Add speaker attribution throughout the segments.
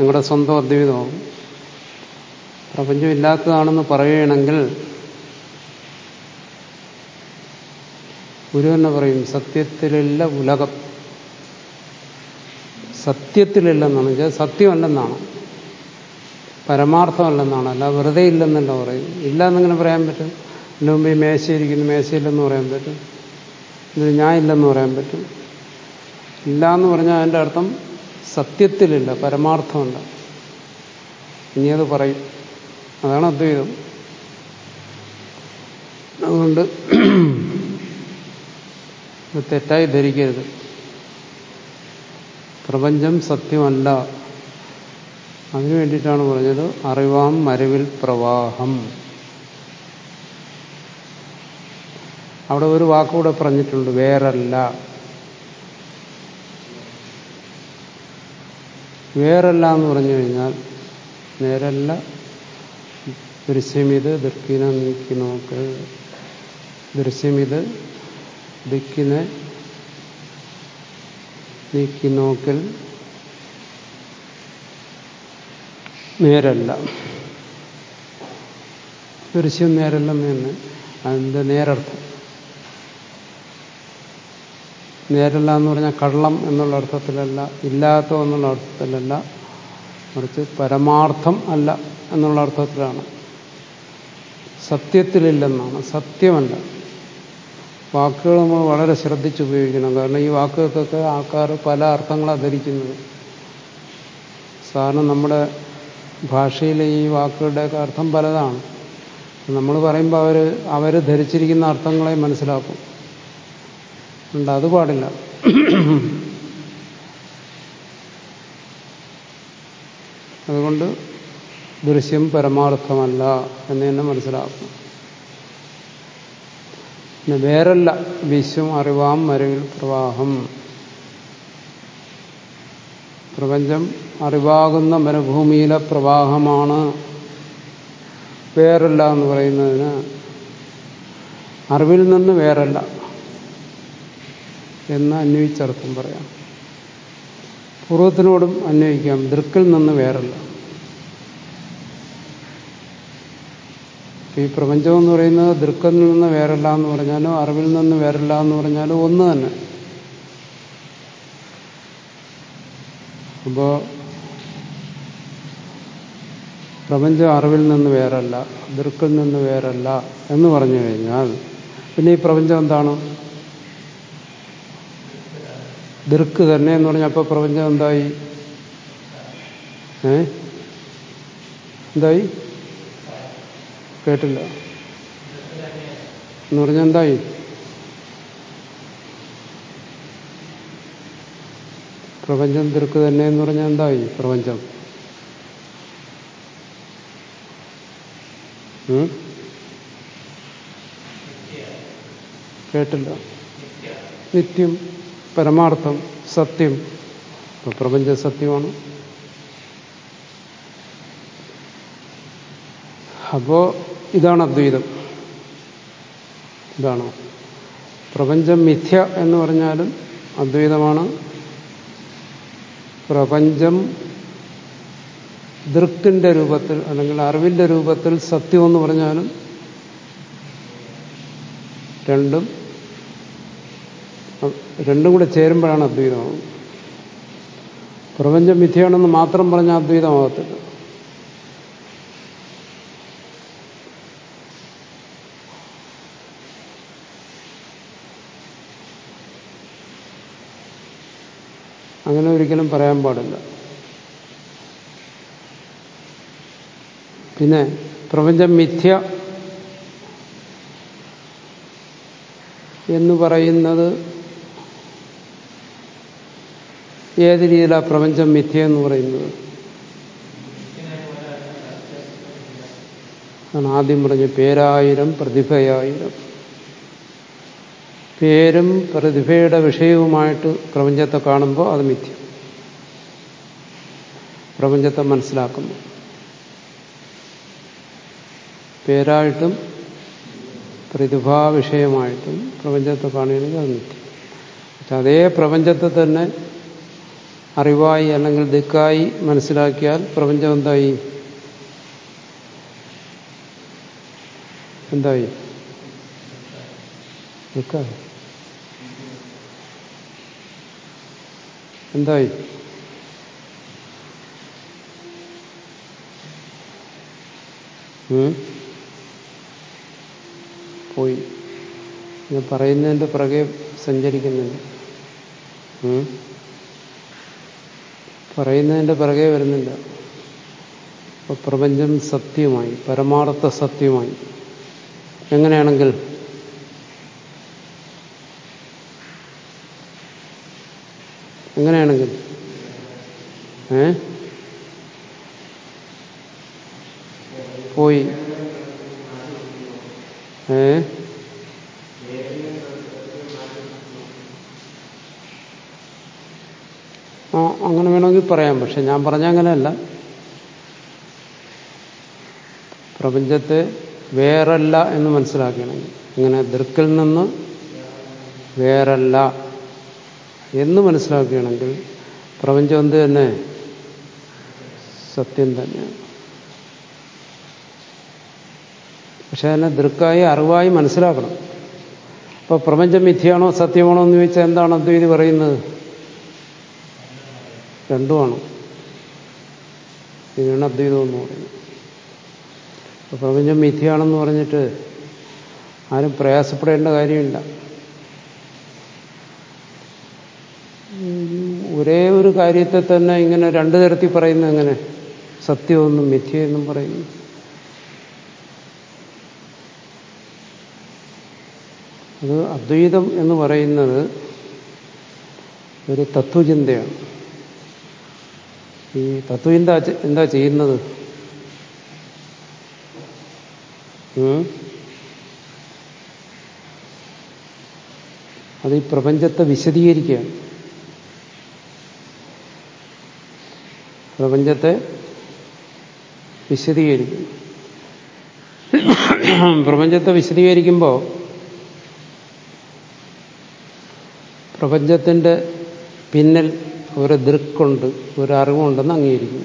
Speaker 1: നിങ്ങളുടെ സ്വന്തം അദ്വൈതമാകും പ്രപഞ്ചം ഇല്ലാത്തതാണെന്ന് പറയുകയാണെങ്കിൽ ഗുരു തന്നെ പറയും സത്യത്തിലല്ല ഉലകം സത്യത്തിലില്ലെന്നാണ് വെച്ചാൽ സത്യമല്ലെന്നാണ് പരമാർത്ഥമല്ലെന്നാണ് അല്ല വെറുതെ ഇല്ലെന്നല്ല പറയും ഇല്ല എന്നിങ്ങനെ പറയാൻ പറ്റും എൻ്റെ മുമ്പ് ഈ മേശയിരിക്കുന്നു മേശയില്ലെന്ന് പറയാൻ പറ്റും ഇത് ഞാൻ ഇല്ലെന്ന് പറയാൻ പറ്റും ഇല്ല എന്ന് പറഞ്ഞാൽ അതിൻ്റെ അർത്ഥം സത്യത്തിലില്ല പരമാർത്ഥമല്ല ഇനി അത് പറയും അതാണ് അദ്വൈതം അതുകൊണ്ട് ഇത് തെറ്റായി ധരിക്കരുത് പ്രപഞ്ചം സത്യമല്ല അതിനു വേണ്ടിയിട്ടാണ് പറഞ്ഞത് അറിവാം മരവിൽ പ്രവാഹം അവിടെ ഒരു വാക്കുകൂടെ പറഞ്ഞിട്ടുണ്ട് വേറല്ല വേറല്ല എന്ന് പറഞ്ഞു കഴിഞ്ഞാൽ നേരല്ല ദൃശ്യമിത് ദൃക്കിനെ നീക്കി നോക്ക് ദൃശ്യമിത് ദിക്കിനെ നീക്കി നോക്കൽ നേരല്ല ദൃശ്യം നേരല്ലെന്ന് തന്നെ അതിൻ്റെ നേരർത്ഥം നേരല്ല എന്ന് പറഞ്ഞാൽ കള്ളം എന്നുള്ള അർത്ഥത്തിലല്ല ഇല്ലാത്ത എന്നുള്ള അർത്ഥത്തിലല്ല മറിച്ച് പരമാർത്ഥം അല്ല എന്നുള്ള അർത്ഥത്തിലാണ് സത്യത്തിലില്ലെന്നാണ് സത്യമല്ല വാക്കുകൾ നമ്മൾ വളരെ ശ്രദ്ധിച്ചുപയോഗിക്കണം കാരണം ഈ വാക്കുകൾക്കൊക്കെ ആൾക്കാർ പല അർത്ഥങ്ങളാണ് ധരിക്കുന്നത് സാധാരണ നമ്മുടെ ഭാഷയിലെ ഈ വാക്കുകളുടെയൊക്കെ അർത്ഥം പലതാണ് നമ്മൾ പറയുമ്പോൾ അവർ അവർ ധരിച്ചിരിക്കുന്ന അർത്ഥങ്ങളെ മനസ്സിലാക്കും ഉണ്ട് അത് പാടില്ല അതുകൊണ്ട് ദൃശ്യം പരമാർത്ഥമല്ല എന്ന് തന്നെ മനസ്സിലാക്കും പിന്നെ വേറല്ല വിശ്വം അറിവാം മരവിൽ പ്രവാഹം പ്രപഞ്ചം അറിവാകുന്ന മരുഭൂമിയിലെ പ്രവാഹമാണ് വേറല്ല എന്ന് പറയുന്നതിന് അറിവിൽ നിന്ന് വേറല്ല എന്ന് അന്വയിച്ചർത്ഥം പറയാം പൂർവ്വത്തിനോടും അന്വയിക്കാം ദൃക്കിൽ നിന്ന് വേറല്ല ഈ പ്രപഞ്ചം എന്ന് പറയുന്നത് ദൃക്കിൽ നിന്ന് വേറല്ല എന്ന് പറഞ്ഞാലും അറിവിൽ നിന്ന് വേറല്ല എന്ന് പറഞ്ഞാലും ഒന്ന് തന്നെ അപ്പോ പ്രപഞ്ചം അറിവിൽ നിന്ന് വേറല്ല ദൃക്കിൽ നിന്ന് വേറല്ല എന്ന് പറഞ്ഞു കഴിഞ്ഞാൽ പിന്നെ ഈ പ്രപഞ്ചം എന്താണ് ദൃക്ക് തന്നെ എന്ന് പറഞ്ഞപ്പോൾ പ്രപഞ്ചം എന്തായി ഏ എന്തായി കേട്ടില്ല എന്ന് പറഞ്ഞാൽ എന്തായി പ്രപഞ്ചം ദൃക്ക് തന്നെ എന്ന് പറഞ്ഞാൽ എന്തായി പ്രപഞ്ചം ഉം? കേട്ടില്ല നിത്യം പരമാർത്ഥം സത്യം ഇപ്പൊ പ്രപഞ്ച സത്യമാണ് അപ്പോ ഇതാണ് അദ്വൈതം ഇതാണ് പ്രപഞ്ചം മിഥ്യ എന്ന് പറഞ്ഞാലും അദ്വൈതമാണ് പ്രപഞ്ചം ദൃക്കിന്റെ രൂപത്തിൽ അല്ലെങ്കിൽ അറിവിന്റെ രൂപത്തിൽ സത്യം എന്ന് പറഞ്ഞാലും രണ്ടും രണ്ടും കൂടെ ചേരുമ്പോഴാണ് അദ്വൈതമാകുന്നത് പ്രപഞ്ചം മിഥ്യയാണെന്ന് മാത്രം പറഞ്ഞാൽ അദ്വൈതമാകത്തില്ല അങ്ങനെ ഒരിക്കലും പറയാൻ പാടില്ല പിന്നെ പ്രപഞ്ചം മിഥ്യ എന്ന് പറയുന്നത് ഏത് രീതിയിലാണ് പ്രപഞ്ചം മിഥ്യ എന്ന് പറയുന്നത് ആണ് ആദ്യം പറഞ്ഞ പേരായിരം പ്രതിഭയായിരം പേരും പ്രതിഭയുടെ വിഷയവുമായിട്ട് പ്രപഞ്ചത്തെ കാണുമ്പോൾ അത് മിഥ്യ പ്രപഞ്ചത്തെ മനസ്സിലാക്കുന്നു പേരായിട്ടും പ്രതിഭാ വിഷയമായിട്ടും പ്രപഞ്ചത്തെ കാണുകയാണെങ്കിൽ അത് മിഥ്യ പക്ഷെ അതേ പ്രപഞ്ചത്തെ തന്നെ അറിവായി അല്ലെങ്കിൽ ദിക്കായി മനസ്സിലാക്കിയാൽ പ്രപഞ്ചം എന്തായി എന്തായി ദിക്കായി എന്തായി ഉം? പോയി ഞാൻ പറയുന്നതിൻ്റെ പിറകെ സഞ്ചരിക്കുന്നുണ്ട് ഉം? പറയുന്നതിൻ്റെ പിറകെ വരുന്നില്ല അപ്പൊ പ്രപഞ്ചം സത്യമായി പരമാർത്ഥ സത്യമായി എങ്ങനെയാണെങ്കിൽ എങ്ങനെയാണെങ്കിൽ ഏ പോയി ഏ ആ അങ്ങനെ വേണമെങ്കിൽ പറയാം പക്ഷെ ഞാൻ പറഞ്ഞ അങ്ങനെയല്ല പ്രപഞ്ചത്തെ വേറല്ല എന്ന് മനസ്സിലാക്കണമെങ്കിൽ ഇങ്ങനെ ദൃക്കിൽ നിന്ന് വേറല്ല എന്ന് മനസ്സിലാക്കുകയാണെങ്കിൽ പ്രപഞ്ചം എന്ത് തന്നെ സത്യം തന്നെയാണ് പക്ഷെ അതിനെ ദൃക്കായി അറിവായി മനസ്സിലാക്കണം അപ്പോൾ പ്രപഞ്ചം മിഥ്യയാണോ സത്യമാണോ എന്ന് ചോദിച്ചാൽ എന്താണ് അദ്വൈതി പറയുന്നത് രണ്ടുമാണ് ഇതിനാണ് അദ്വൈതം എന്ന് പറയുന്നത് അപ്പോൾ പ്രപഞ്ചം മിഥ്യയാണെന്ന് പറഞ്ഞിട്ട് ആരും പ്രയാസപ്പെടേണ്ട കാര്യമില്ല ഒരേ ഒരു കാര്യത്തെ തന്നെ ഇങ്ങനെ രണ്ടു തരത്തിൽ പറയുന്നത് എങ്ങനെ സത്യമെന്നും മിഥ്യയെന്നും പറയുന്നു അത് അദ്വൈതം എന്ന് പറയുന്നത് ഒരു തത്വചിന്തയാണ് ഈ തത്വചിന്ത എന്താ ചെയ്യുന്നത് ഉം? അത് ഈ പ്രപഞ്ചത്തെ വിശദീകരിക്കുകയാണ് പ്രപഞ്ചത്തെ വിശദീകരിക്കും പ്രപഞ്ചത്തെ വിശദീകരിക്കുമ്പോൾ പ്രപഞ്ചത്തിൻ്റെ പിന്നിൽ ഒരു ദൃക്കുണ്ട് ഒരു അറിവുണ്ടെന്ന് അംഗീകരിക്കുന്നു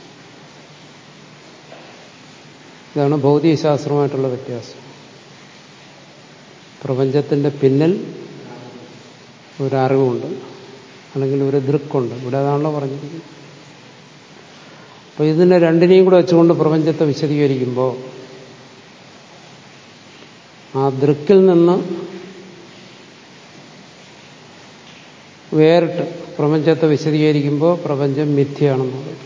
Speaker 1: ഇതാണ് ഭൗതികശാസ്ത്രമായിട്ടുള്ള വ്യത്യാസം പ്രപഞ്ചത്തിൻ്റെ പിന്നിൽ ഒരറിവുണ്ട് അല്ലെങ്കിൽ ഒരു ദൃക്കുണ്ട് ഇവിടെ അതാണല്ലോ പറഞ്ഞിരിക്കുന്നത് അപ്പോൾ ഇതിനെ രണ്ടിനെയും കൂടെ വെച്ചുകൊണ്ട് പ്രപഞ്ചത്തെ വിശദീകരിക്കുമ്പോൾ ആ ദൃക്കിൽ നിന്ന് വേറിട്ട് പ്രപഞ്ചത്തെ വിശദീകരിക്കുമ്പോൾ പ്രപഞ്ചം മിഥ്യയാണെന്ന് പറയും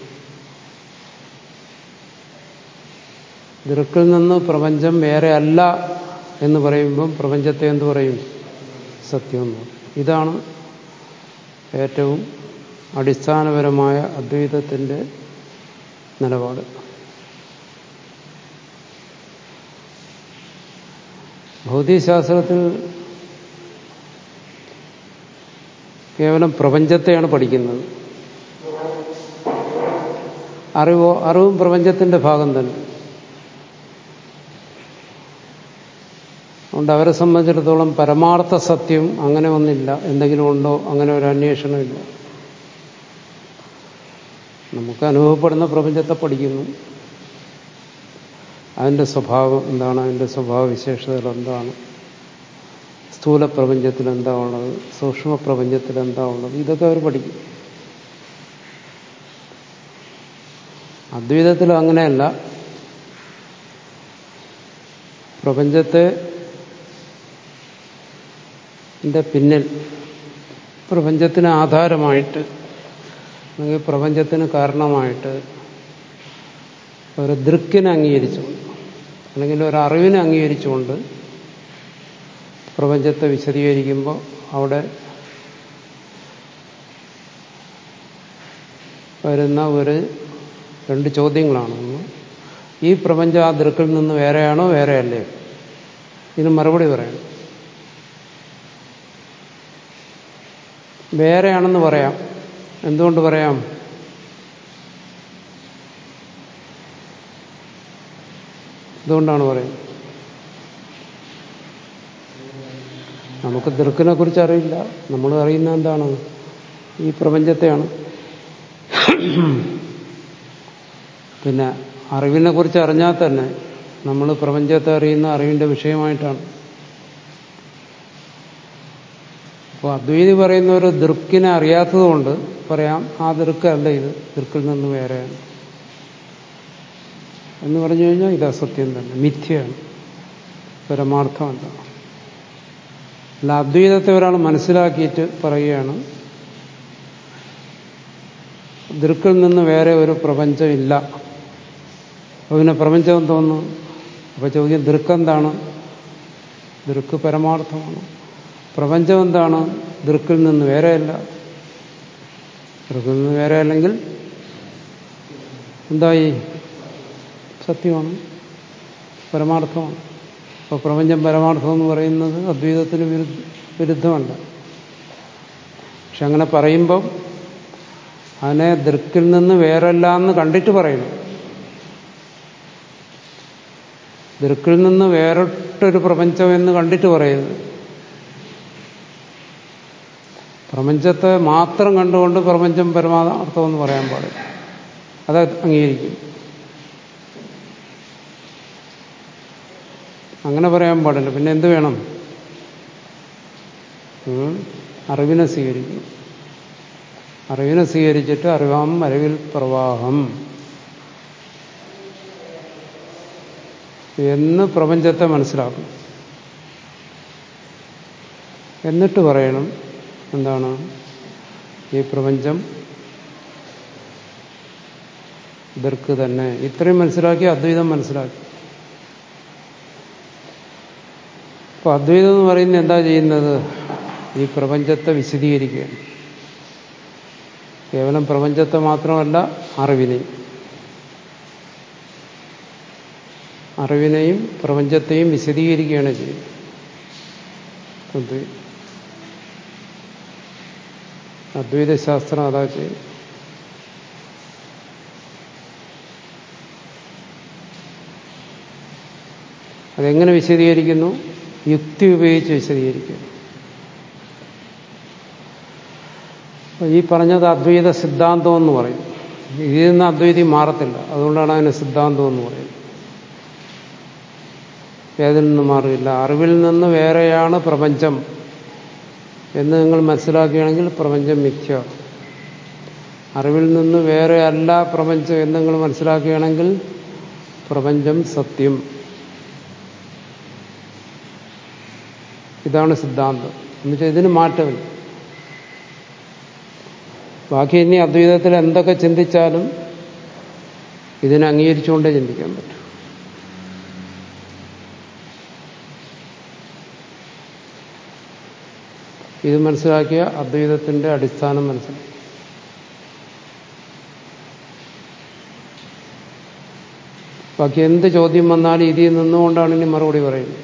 Speaker 1: ദൃക്കിൽ നിന്ന് പ്രപഞ്ചം വേറെ അല്ല എന്ന് പറയുമ്പം പ്രപഞ്ചത്തെ എന്ത് പറയും സത്യമെന്ന് പറയും ഇതാണ് ഏറ്റവും അടിസ്ഥാനപരമായ അദ്വൈതത്തിൻ്റെ നിലപാട് ഭൗതികശാസ്ത്രത്തിൽ കേവലം പ്രപഞ്ചത്തെയാണ് പഠിക്കുന്നത് അറിവോ അറിവും പ്രപഞ്ചത്തിന്റെ ഭാഗം തന്നെ അതുകൊണ്ട് അവരെ സംബന്ധിച്ചിടത്തോളം പരമാർത്ഥ സത്യം അങ്ങനെ ഒന്നില്ല എന്തെങ്കിലും ഉണ്ടോ അങ്ങനെ ഒരു അന്വേഷണമില്ല നമുക്ക് അനുഭവപ്പെടുന്ന പ്രപഞ്ചത്തെ പഠിക്കുന്നു അതിൻ്റെ സ്വഭാവം എന്താണ് അതിൻ്റെ സ്വഭാവ വിശേഷതകൾ എന്താണ് സ്ഥൂല പ്രപഞ്ചത്തിൽ എന്താ ഉള്ളത് സൂക്ഷ്മ പ്രപഞ്ചത്തിൽ എന്താ ഉള്ളത് ഇതൊക്കെ അവർ പഠിക്കും അദ്വൈതത്തിൽ അങ്ങനെയല്ല പ്രപഞ്ചത്തെ പിന്നിൽ പ്രപഞ്ചത്തിന് ആധാരമായിട്ട് അല്ലെങ്കിൽ പ്രപഞ്ചത്തിന് കാരണമായിട്ട് ഒരു ദൃക്കിനെ അംഗീകരിച്ചുകൊണ്ട് അല്ലെങ്കിൽ ഒരു അറിവിനെ അംഗീകരിച്ചുകൊണ്ട് പ്രപഞ്ചത്തെ വിശദീകരിക്കുമ്പോൾ അവിടെ വരുന്ന ഒരു രണ്ട് ചോദ്യങ്ങളാണ് ഒന്ന് ഈ പ്രപഞ്ചം ആ ദൃക്കിൽ നിന്ന് വേറെയാണോ വേറെയല്ലേ ഇതിന് മറുപടി പറയണം വേറെയാണെന്ന് പറയാം എന്തുകൊണ്ട് പറയാം എന്തുകൊണ്ടാണ് പറയുന്നത് നമുക്ക് ദൃക്കിനെ കുറിച്ച് അറിയില്ല നമ്മൾ അറിയുന്ന എന്താണ് ഈ പ്രപഞ്ചത്തെയാണ് പിന്നെ അറിവിനെ കുറിച്ച് അറിഞ്ഞാൽ തന്നെ നമ്മൾ പ്രപഞ്ചത്തെ അറിയുന്ന അറിവിന്റെ വിഷയമായിട്ടാണ് അപ്പോൾ അദ്വൈതി പറയുന്ന ഒരു ദൃക്കിനെ അറിയാത്തതുകൊണ്ട് പറയാം ആ ദൃക്കല്ല ഇത് ദൃക്കിൽ നിന്ന് വേറെയാണ് എന്ന് പറഞ്ഞു കഴിഞ്ഞാൽ ഇത് അസത്യം തന്നെ മിഥ്യയാണ് പരമാർത്ഥമല്ല അല്ല അദ്വൈതത്തെ ഒരാൾ മനസ്സിലാക്കിയിട്ട് പറയുകയാണ് ദൃക്കിൽ നിന്ന് വേറെ ഒരു പ്രപഞ്ചം ഇല്ല അപ്പൊ പിന്നെ പ്രപഞ്ചം തോന്നുന്നു അപ്പൊ ചോദ്യം ദൃക്കെന്താണ് ദൃക്ക് പരമാർത്ഥമാണ് പ്രപഞ്ചം എന്താണ് ദൃക്കിൽ നിന്ന് വേറെയല്ല ദൃക്കിൽ നിന്ന് വേറെ അല്ലെങ്കിൽ എന്തായി സത്യമാണ് പരമാർത്ഥമാണ് അപ്പോൾ പ്രപഞ്ചം പരമാർത്ഥം എന്ന് പറയുന്നത് അദ്വൈതത്തിന് വിരുദ്ധമല്ല പക്ഷെ അങ്ങനെ പറയുമ്പം അതിനെ ദൃക്കിൽ നിന്ന് വേറല്ല എന്ന് കണ്ടിട്ട് പറയുന്നു ദൃക്കിൽ നിന്ന് വേറിട്ടൊരു പ്രപഞ്ചം എന്ന് കണ്ടിട്ട് പറയുന്നത് പ്രപഞ്ചത്തെ മാത്രം കണ്ടുകൊണ്ട് പ്രപഞ്ചം പരമാർത്ഥം എന്ന് പറയാൻ പാടില്ല അത് അംഗീകരിക്കും അങ്ങനെ പറയാൻ പാടില്ല പിന്നെ എന്ത് വേണം അറിവിനെ സ്വീകരിക്കും അറിവിനെ സ്വീകരിച്ചിട്ട് അറിവാം അറിവിൽ പ്രവാഹം എന്ന് പ്രപഞ്ചത്തെ മനസ്സിലാക്കും എന്നിട്ട് പറയണം എന്താണ് ഈ പ്രപഞ്ചം ഇവർക്ക് തന്നെ ഇത്രയും മനസ്സിലാക്കി അദ്വൈതം മനസ്സിലാക്കി അപ്പൊ അദ്വൈതം എന്ന് പറയുന്നത് എന്താ ചെയ്യുന്നത് ഈ പ്രപഞ്ചത്തെ വിശദീകരിക്കുകയാണ് കേവലം പ്രപഞ്ചത്തെ മാത്രമല്ല അറിവിനെയും അറിവിനെയും പ്രപഞ്ചത്തെയും വിശദീകരിക്കുകയാണ് ചെയ്യുന്നത് അദ്വൈതം അദ്വൈത ശാസ്ത്രം അതാ ചെയ്യും അതെങ്ങനെ വിശദീകരിക്കുന്നു യുക്തി ഉപയോഗിച്ച് വിശദീകരിക്കുന്നു ഈ പറഞ്ഞത് അദ്വൈത സിദ്ധാന്തം എന്ന് പറയും ഇതിൽ നിന്ന് അദ്വൈതി മാറത്തില്ല അതുകൊണ്ടാണ് അതിന് സിദ്ധാന്തം എന്ന് പറയുന്നത് ഏതിൽ നിന്ന് മാറില്ല അറിവിൽ നിന്ന് വേറെയാണ് പ്രപഞ്ചം എന്ന് നിങ്ങൾ മനസ്സിലാക്കുകയാണെങ്കിൽ പ്രപഞ്ചം മിഥ്യ അറിവിൽ നിന്ന് വേറെ അല്ല പ്രപഞ്ചം എന്ന് നിങ്ങൾ മനസ്സിലാക്കുകയാണെങ്കിൽ പ്രപഞ്ചം സത്യം ഇതാണ് സിദ്ധാന്തം എന്നുവെച്ചാൽ ഇതിന് മാറ്റമില്ല ബാക്കി ഇനി അദ്വൈതത്തിൽ എന്തൊക്കെ ചിന്തിച്ചാലും ഇതിനെ അംഗീകരിച്ചുകൊണ്ടേ ചിന്തിക്കാൻ പറ്റും ഇത് മനസ്സിലാക്കിയ അദ്വൈതത്തിന്റെ അടിസ്ഥാനം മനസ്സിലാക്കി ബാക്കി എന്ത് ചോദ്യം വന്നാലും ഇതിൽ നിന്നുകൊണ്ടാണ് ഇനി മറുപടി പറയുന്നത്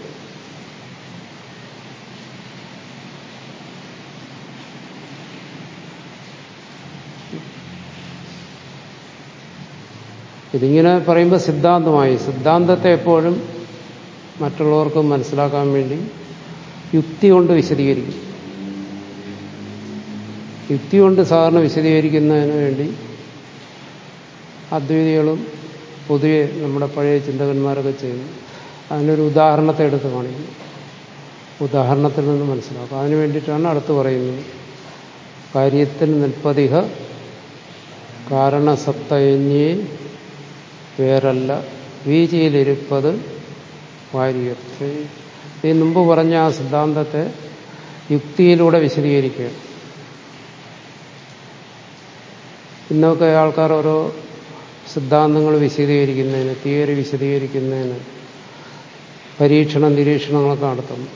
Speaker 1: ഇതിങ്ങനെ പറയുമ്പോൾ സിദ്ധാന്തമായി സിദ്ധാന്തത്തെ എപ്പോഴും മറ്റുള്ളവർക്ക് മനസ്സിലാക്കാൻ വേണ്ടി യുക്തി കൊണ്ട് വിശദീകരിക്കും യുക്തി കൊണ്ട് സാധാരണ വിശദീകരിക്കുന്നതിന് വേണ്ടി അദ്വൈതികളും പൊതുവെ നമ്മുടെ പഴയ ചിന്തകന്മാരൊക്കെ ചെയ്യുന്നു അതിനൊരു ഉദാഹരണത്തെ എടുത്ത് കാണിക്കുന്നു ഉദാഹരണത്തിൽ നിന്ന് മനസ്സിലാക്കും അതിനു വേണ്ടിയിട്ടാണ് അടുത്ത് പറയുന്നത് കാര്യത്തിൽ നിൽപ്പതിഹ കാരണസത്തയന്യേ വേറല്ല വീചിയിലിരുപ്പത് വാര്യത്തെ ഈ മുമ്പ് പറഞ്ഞ ആ സിദ്ധാന്തത്തെ യുക്തിയിലൂടെ വിശദീകരിക്കുകയാണ് ഇന്നൊക്കെ ആൾക്കാർ ഓരോ സിദ്ധാന്തങ്ങൾ വിശദീകരിക്കുന്നതിന് തിയറി വിശദീകരിക്കുന്നതിന് പരീക്ഷണ നിരീക്ഷണങ്ങളൊക്കെ നടത്തുന്നു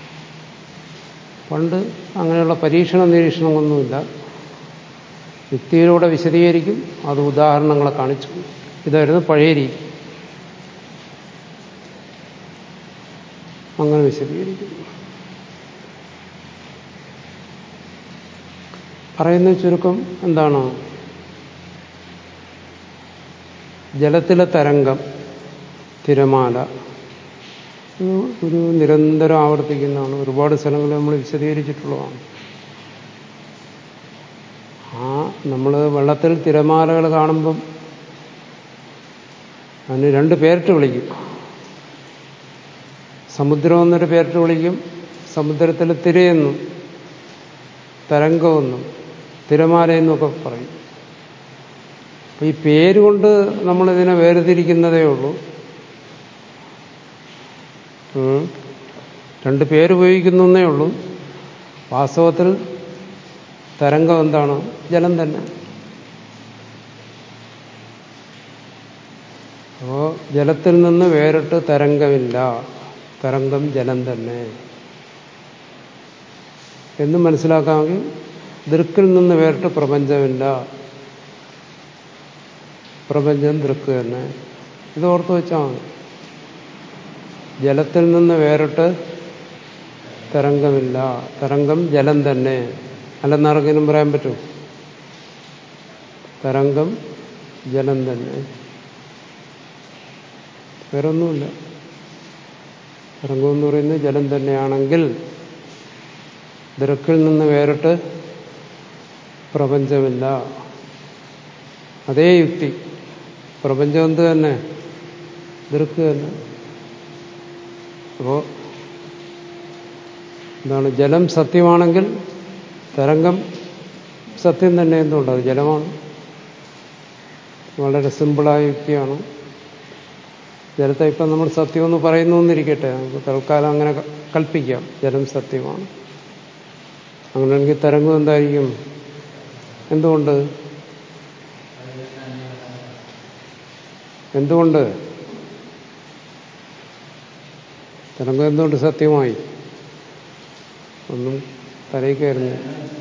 Speaker 1: പണ്ട് അങ്ങനെയുള്ള പരീക്ഷണ നിരീക്ഷണമൊന്നുമില്ല യുക്തിയിലൂടെ വിശദീകരിക്കും അത് ഉദാഹരണങ്ങളെ കാണിച്ചു ഇതായിരുന്നു പഴയ രീതി അങ്ങനെ വിശദീകരിക്കും പറയുന്ന ചുരുക്കം എന്താണ് ജലത്തിലെ തരംഗം തിരമാല ഒരു നിരന്തരം ആവർത്തിക്കുന്നതാണ് ഒരുപാട് സ്ഥലങ്ങളിൽ നമ്മൾ വിശദീകരിച്ചിട്ടുള്ളതാണ് ആ നമ്മൾ വെള്ളത്തിൽ തിരമാലകൾ കാണുമ്പം അതിന് രണ്ട് പേരിട്ട് വിളിക്കും സമുദ്രം എന്നൊരു പേരിട്ട് വിളിക്കും സമുദ്രത്തിൽ തിരയെന്നും തരംഗമെന്നും തിരമാലയെന്നൊക്കെ പറയും അപ്പൊ ഈ പേരുകൊണ്ട് നമ്മളിതിനെ വേർതിരിക്കുന്നതേ ഉള്ളൂ ഉം. രണ്ട് പേരുപയോഗിക്കുന്നേ ഉള്ളൂ വാസ്തവത്തിൽ തരംഗം എന്താണ് ജലം തന്നെ അപ്പോ ജലത്തിൽ നിന്ന് വേറിട്ട് തരംഗമില്ല തരംഗം ജലം തന്നെ എന്ന് മനസ്സിലാക്കാമെങ്കിൽ ദൃക്കിൽ നിന്ന് വേറിട്ട് പ്രപഞ്ചമില്ല പ്രപഞ്ചം ദൃക്ക് തന്നെ ഇത് ഓർത്ത് വെച്ചാൽ മതി ജലത്തിൽ നിന്ന് വേറിട്ട് തരംഗമില്ല തരംഗം ജലം തന്നെ അല്ലെന്നാർക്കെങ്കിലും പറയാൻ പറ്റും തരംഗം ജലം തന്നെ വേറൊന്നുമില്ല തരംഗം എന്ന് പറയുന്നത് ജലം തന്നെയാണെങ്കിൽ ദൃക്കിൽ നിന്ന് വേറിട്ട് പ്രപഞ്ചമില്ല അതേ യുക്തി പ്രപഞ്ചം എന്ത് തന്നെ ദൃക്ക് തന്നെ അപ്പോ എന്താണ് ജലം സത്യമാണെങ്കിൽ തരംഗം സത്യം തന്നെ എന്തുകൊണ്ട് അത് ജലമാണ് വളരെ സിമ്പിളായ യുക്തിയാണ് ജലത്തെ ഇപ്പം നമ്മൾ സത്യമെന്ന് പറയുന്നു എന്നിരിക്കട്ടെ നമുക്ക് തൽക്കാലം അങ്ങനെ ക- കൽപ്പിക്കാം ജലം സത്യമാണ് അങ്ങനെയാണെങ്കിൽ തരംഗം എന്തായിരിക്കും എന്തുകൊണ്ട് എന്തുകൊണ്ട് തരംഗം എന്തുകൊണ്ട് സത്യമായി ഒന്നും തലയിൽ കയറുന്നു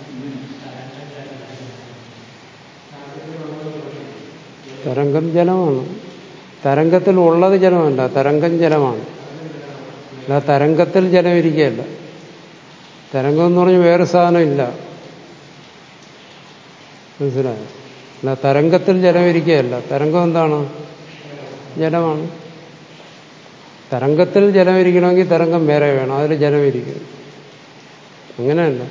Speaker 1: തരംഗം ജലമാണ് തരംഗത്തിൽ ഉള്ളത് ജലമല്ല തരംഗം ജലമാണ് അല്ല തരംഗത്തിൽ ജലം ഇരിക്കുകയല്ല തരംഗം എന്ന് പറഞ്ഞ് വേറെ സാധനം ഇല്ല മനസ്സിലായോ അല്ല തരംഗത്തിൽ ജലം ഇരിക്കുകയല്ല തരംഗം എന്താണ് ജലമാണ് തരംഗത്തിൽ ജലം ഇരിക്കണമെങ്കിൽ തരംഗം വേറെ വേണം അതിൽ ജലം ഇരിക്കും അങ്ങനെയല്ല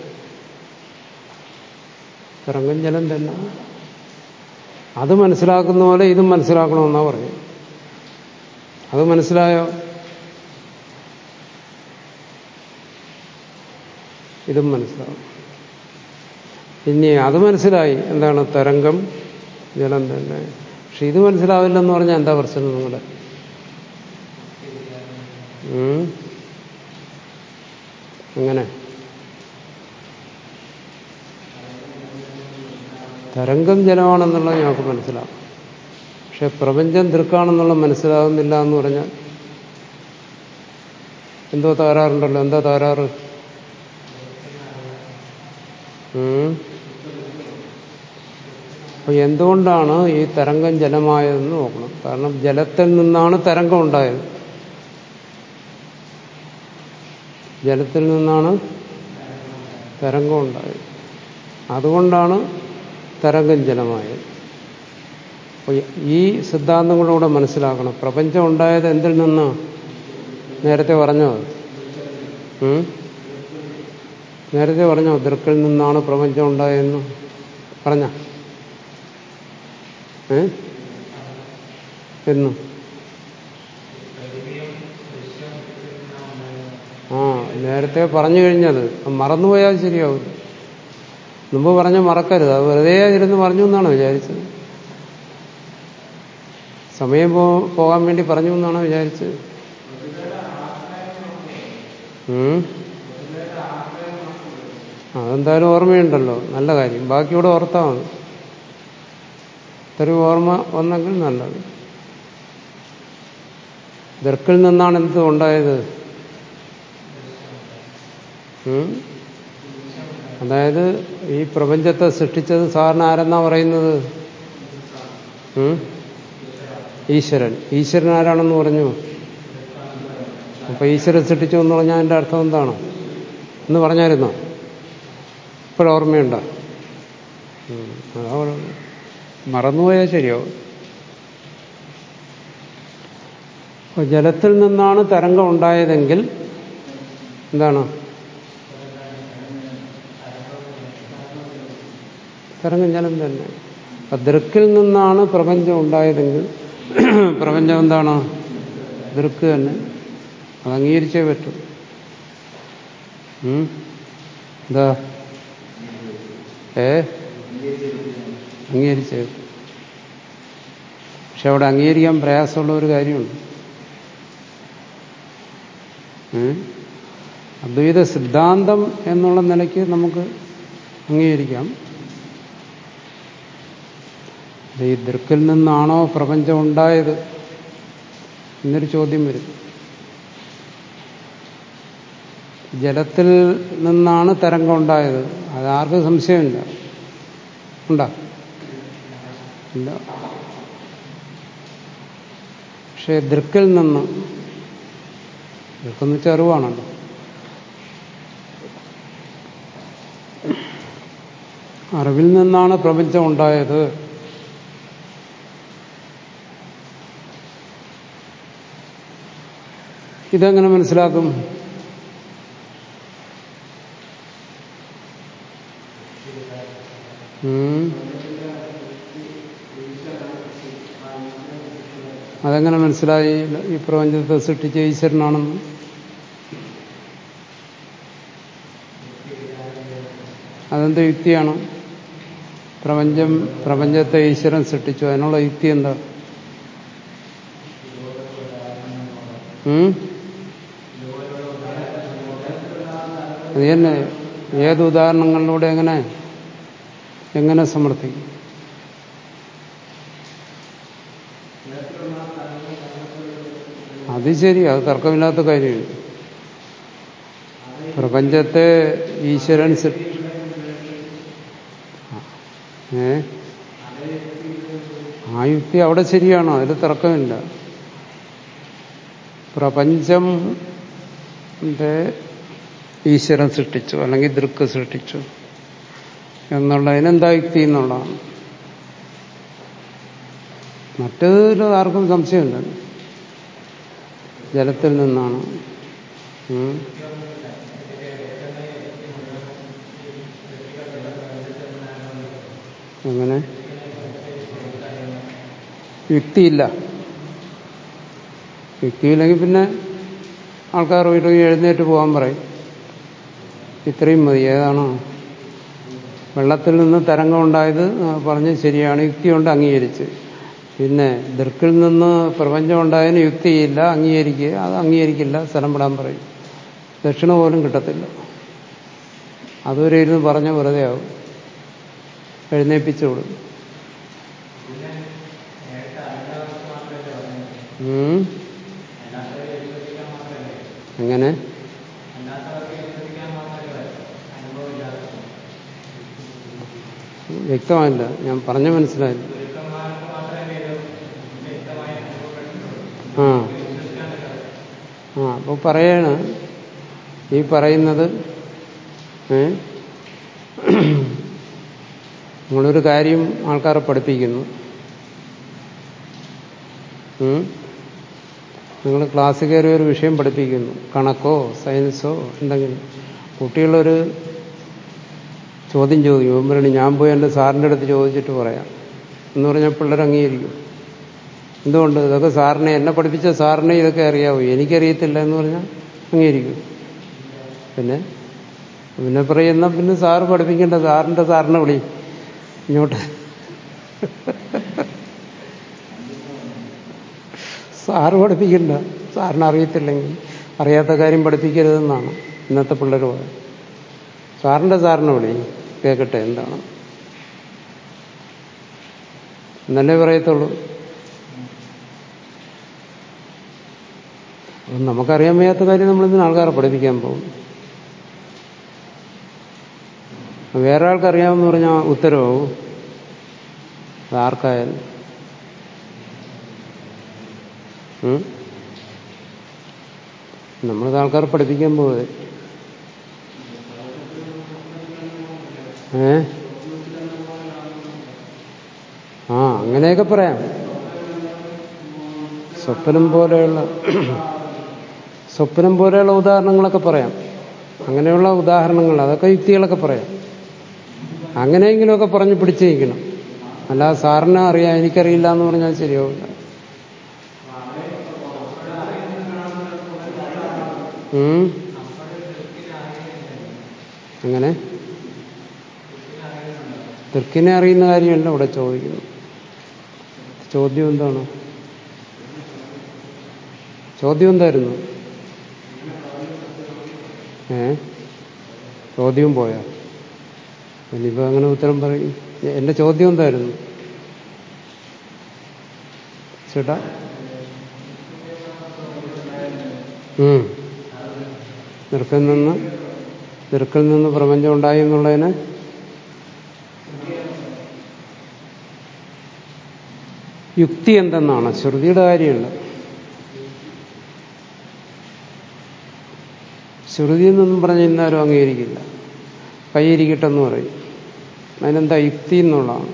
Speaker 1: തരംഗം ജലം തന്നെ അത് മനസ്സിലാക്കുന്ന പോലെ ഇതും മനസ്സിലാക്കണമെന്നാ പറഞ്ഞു അത് മനസ്സിലായോ ഇതും മനസ്സിലാവും ഇനി അത് മനസ്സിലായി എന്താണ് തരംഗം ജലം തന്നെ പക്ഷെ ഇത് മനസ്സിലാവില്ലെന്ന് പറഞ്ഞാൽ എന്താ പ്രശ്നം നിങ്ങളുടെ ഉം? എങ്ങനെ തരംഗം ജലമാണെന്നുള്ളത് ഞങ്ങൾക്ക് മനസ്സിലാവും പക്ഷെ പ്രപഞ്ചം ദൃക്കാണെന്നുള്ള മനസ്സിലാകുന്നില്ല എന്ന് പറഞ്ഞാൽ എന്തോ തകരാറുണ്ടല്ലോ എന്താ തകരാറ് ഉം? അപ്പൊ എന്തുകൊണ്ടാണ് ഈ തരംഗം ജലമായതെന്ന് നോക്കണം കാരണം ജലത്തിൽ നിന്നാണ് തരംഗം ഉണ്ടായത് ജലത്തിൽ നിന്നാണ് തരംഗം ഉണ്ടായത് അതുകൊണ്ടാണ് തരംഗം ജലമായത് അപ്പൊ ഈ സിദ്ധാന്തങ്ങളൂടെ മനസ്സിലാക്കണം പ്രപഞ്ചം ഉണ്ടായത് എന്തിൽ നിന്ന് നേരത്തെ പറഞ്ഞോ ഉം? നേരത്തെ പറഞ്ഞോ ദൃക്കിൽ നിന്നാണ് പ്രപഞ്ചം ഉണ്ടായതെന്ന് പറഞ്ഞ ഏ എന്നു ആ നേരത്തെ പറഞ്ഞു കഴിഞ്ഞത് അത് മറന്നുപോയാൽ ശരിയാവും മുമ്പ് പറഞ്ഞ മറക്കരുത് അത് വെറുതെ ഇരുന്ന് പറഞ്ഞു എന്നാണ് വിചാരിച്ചത് സമയം പോ പോകാൻ വേണ്ടി പറഞ്ഞു എന്നാണ് വിചാരിച്ചത് ഉം? അതെന്തായാലും ഓർമ്മയുണ്ടല്ലോ നല്ല കാര്യം ബാക്കിയൂടെ ഓർത്താൽ മതി ഇത്രയും ഓർമ്മ വന്നെങ്കിൽ നല്ലത് ദർക്കിൽ നിന്നാണ് എന്ത് ഉണ്ടായത് ഉം? അതായത് ഈ പ്രപഞ്ചത്തെ സൃഷ്ടിച്ചത് സാറിന് ആരെന്നാ പറയുന്നത് ഉം? ഈശ്വരൻ ഈശ്വരൻ ആരാണെന്ന് പറഞ്ഞു അപ്പൊ ഈശ്വരൻ സൃഷ്ടിച്ചു എന്ന് പറഞ്ഞാൽ അതിന്റെ അർത്ഥം എന്താണ് എന്ന് പറഞ്ഞായിരുന്നോ ഇപ്പോഴോർമ്മയുണ്ടോ ഉം. അതാ പറഞ്ഞത്. മറന്നുപോയാൽ ശരിയാവും അപ്പൊ ജലത്തിൽ നിന്നാണ് തരംഗം ഉണ്ടായതെങ്കിൽ എന്താണ് തരംഗം ജലം തന്നെ അപ്പൊ ദൃക്കിൽ നിന്നാണ് പ്രപഞ്ചം ഉണ്ടായതെങ്കിൽ പ്രപഞ്ചം എന്താണ് ദൃക്ക് തന്നെ അത് അംഗീകരിച്ചേ പറ്റൂ ഉം? എന്താ ഏ അംഗീകരിച്ചേ പറ്റൂ. പക്ഷെ അവിടെ അംഗീകരിക്കാൻ പ്രയാസമുള്ള ഒരു കാര്യമുണ്ട് ഉം? അദ്വൈത സിദ്ധാന്തം എന്നുള്ള നിലയ്ക്ക് നമുക്ക് അംഗീകരിക്കാം ഈ ദൃക്കിൽ നിന്നാണോ പ്രപഞ്ചം ഉണ്ടായത് എന്നൊരു ചോദ്യം വരും ജലത്തിൽ നിന്നാണ് തരംഗം ഉണ്ടായത് അതാർക്കും സംശയമില്ല ഉണ്ടോ ഇല്ല പക്ഷെ ദൃക്കിൽ നിന്ന് ദൃക്കെന്ന് വെച്ചാൽ അറിവാണല്ലോ അറിവിൽ നിന്നാണ് പ്രപഞ്ചം ഉണ്ടായത് ഇതെങ്ങനെ മനസ്സിലാക്കും ഉം. അതെങ്ങനെ മനസ്സിലായി ഈ പ്രപഞ്ചത്തെ സൃഷ്ടിച്ച ഈശ്വരനാണെന്ന് അതെന്ത് യുക്തിയാണ് പ്രപഞ്ചം പ്രപഞ്ചത്തെ ഈശ്വരൻ സൃഷ്ടിച്ചു അതിനുള്ള യുക്തി എന്താ ഉം? അത് തന്നെ ഏത് ഉദാഹരണങ്ങളിലൂടെ എങ്ങനെ എങ്ങനെ സമർത്ഥിക്കും അത് ശരി അത് തർക്കമില്ലാത്ത കാര്യമാണ് പ്രപഞ്ചത്തെ ഈശ്വരൻ സൃ- ഏ ആ യുക്തി അവിടെ ശരിയാണോ അതിൽ തർക്കമില്ല പ്രപഞ്ചം ന്റെ ഈശ്വരൻ സൃഷ്ടിച്ചു അല്ലെങ്കിൽ ദൃക്ക് സൃഷ്ടിച്ചു എന്നുള്ളതിനെന്താ യുക്തി എന്നുള്ളതാണ് മറ്റേതിൽ ആർക്കും സംശയമില്ല ജലത്തിൽ നിന്നാണ് ഉം. അങ്ങനെ യുക്തിയില്ല യുക്തിയില്ലെങ്കിൽ പിന്നെ ആൾക്കാർ വീട്ടിൽ എഴുന്നേറ്റ് പോകാൻ പറയും ഇത്രയും മതി ഏതാണോ വെള്ളത്തിൽ നിന്ന് തരംഗം ഉണ്ടായത് ആ, പറഞ്ഞ് ശരിയാണ് യുക്തിയുണ്ട് അംഗീകരിച്ച് പിന്നെ ദൃക്കിൽ നിന്ന് പ്രപഞ്ചം ഉണ്ടായതിന് യുക്തിയില്ല അംഗീകരിക്കുക അത് അംഗീകരിക്കില്ല സ്ഥലം വിടാൻ പറയും ദക്ഷിണ പോലും കിട്ടത്തില്ല അതുവരെ ഇരുന്ന് പറഞ്ഞ വെറുതെ ആവും എഴുന്നേപ്പിച്ചു വിടും ഉം. എങ്ങനെ വ്യക്തമായില്ല ഞാൻ പറഞ്ഞ മനസ്സിലായില്ല ആ ആ അപ്പോൾ പറയാണ് ഈ പറയുന്നത് ഏ നിങ്ങളൊരു കാര്യം ആൾക്കാരെ പഠിപ്പിക്കുന്നു ഉം? നിങ്ങൾ ക്ലാസ്സിൽ കയറി ഒരു വിഷയം പഠിപ്പിക്കുന്നു കണക്കോ സയൻസോ എന്തെങ്കിലും കുട്ടികളൊരു ചോദ്യം ചോദിക്കും ഇവൻ പറയണു ഞാൻ പോയി എൻ്റെ സാറിൻ്റെ അടുത്ത് ചോദിച്ചിട്ട് പറയാം എന്ന് പറഞ്ഞാൽ പിള്ളേർ അംഗീകരിക്കും എന്തുകൊണ്ട് ഇതൊക്കെ സാറിനെ എന്നെ പഠിപ്പിച്ച സാറിനെ ഇതൊക്കെ അറിയാവൂ എനിക്കറിയത്തില്ല എന്ന് പറഞ്ഞാൽ അംഗീകരിക്കും പിന്നെ പിന്നെ പറയുന്ന പിന്നെ സാറ് പഠിപ്പിക്കേണ്ട സാറിൻ്റെ സാറിനെ വിളി ഇങ്ങോട്ട് സാറ് പഠിപ്പിക്കണ്ട സാറിന് അറിയത്തില്ലെങ്കിൽ അറിയാത്ത കാര്യം പഠിപ്പിക്കരുതെന്നാണ് ഇന്നത്തെ പിള്ളേർ പറയുന്നത് സാറിൻ്റെ സാറിനെ വിളി കേൾക്കട്ടെ എന്താണ് എന്നല്ലേ പറയത്തുള്ളൂ അപ്പം നമുക്കറിയാൻ വയ്യാത്ത കാര്യം നമ്മളിതിന് ആൾക്കാരെ പഠിപ്പിക്കാൻ പോകും വേറെ ആൾക്കറിയാമെന്ന് പറഞ്ഞാൽ ഉത്തരവാവും അതാർക്കായാലും ഉം? നമ്മളിത് ആൾക്കാരെ പഠിപ്പിക്കാൻ പോവുക ഏ ആ അങ്ങനെയൊക്കെ പറയാം സ്വപ്നം പോലെയുള്ള സ്വപ്നം പോലെയുള്ള ഉദാഹരണങ്ങളൊക്കെ പറയാം അങ്ങനെയുള്ള ഉദാഹരണങ്ങൾ അതൊക്കെ യുക്തികളൊക്കെ പറയാം അങ്ങനെയെങ്കിലുമൊക്കെ പറഞ്ഞ് പിടിച്ചിരിക്കണം അല്ലാതെ സാറിന് അറിയാം എനിക്കറിയില്ല എന്ന് പറഞ്ഞാൽ ശരിയാവില്ല ഉം. അങ്ങനെ തെക്കിനെ അറിയുന്ന കാര്യമല്ല ഇവിടെ ചോദിക്കുന്നു ചോദ്യം എന്താണ് ചോദ്യം എന്തായിരുന്നു ഏ ചോദ്യം പോയാ ഇനിയിപ്പോ അങ്ങനെ ഉത്തരം പറയും എന്റെ ചോദ്യം എന്തായിരുന്നു ചേട്ടാ ഉം നിറക്കിൽ നിന്ന് നിറക്കിൽ നിന്ന് പ്രപഞ്ചം ഉണ്ടായി എന്നുള്ളതിന് യുക്തി എന്തെന്നാണ് ശ്രുതിയുടെ കാര്യമല്ല ശ്രുതി എന്നൊന്നും പറഞ്ഞ ഇന്നാരും അംഗീകരിക്കില്ല കൈയിരിക്കട്ടെന്ന് പറയും അതിനെന്താ യുക്തി എന്നുള്ളതാണ്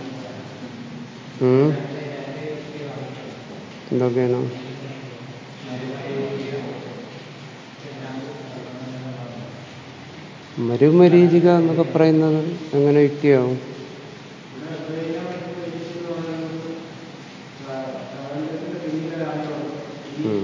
Speaker 1: ഉം. എന്തൊക്കെയാണ് മരുമരീചിക എന്നൊക്കെ പറയുന്നത് എങ്ങനെ യുക്തിയാവും ഉം.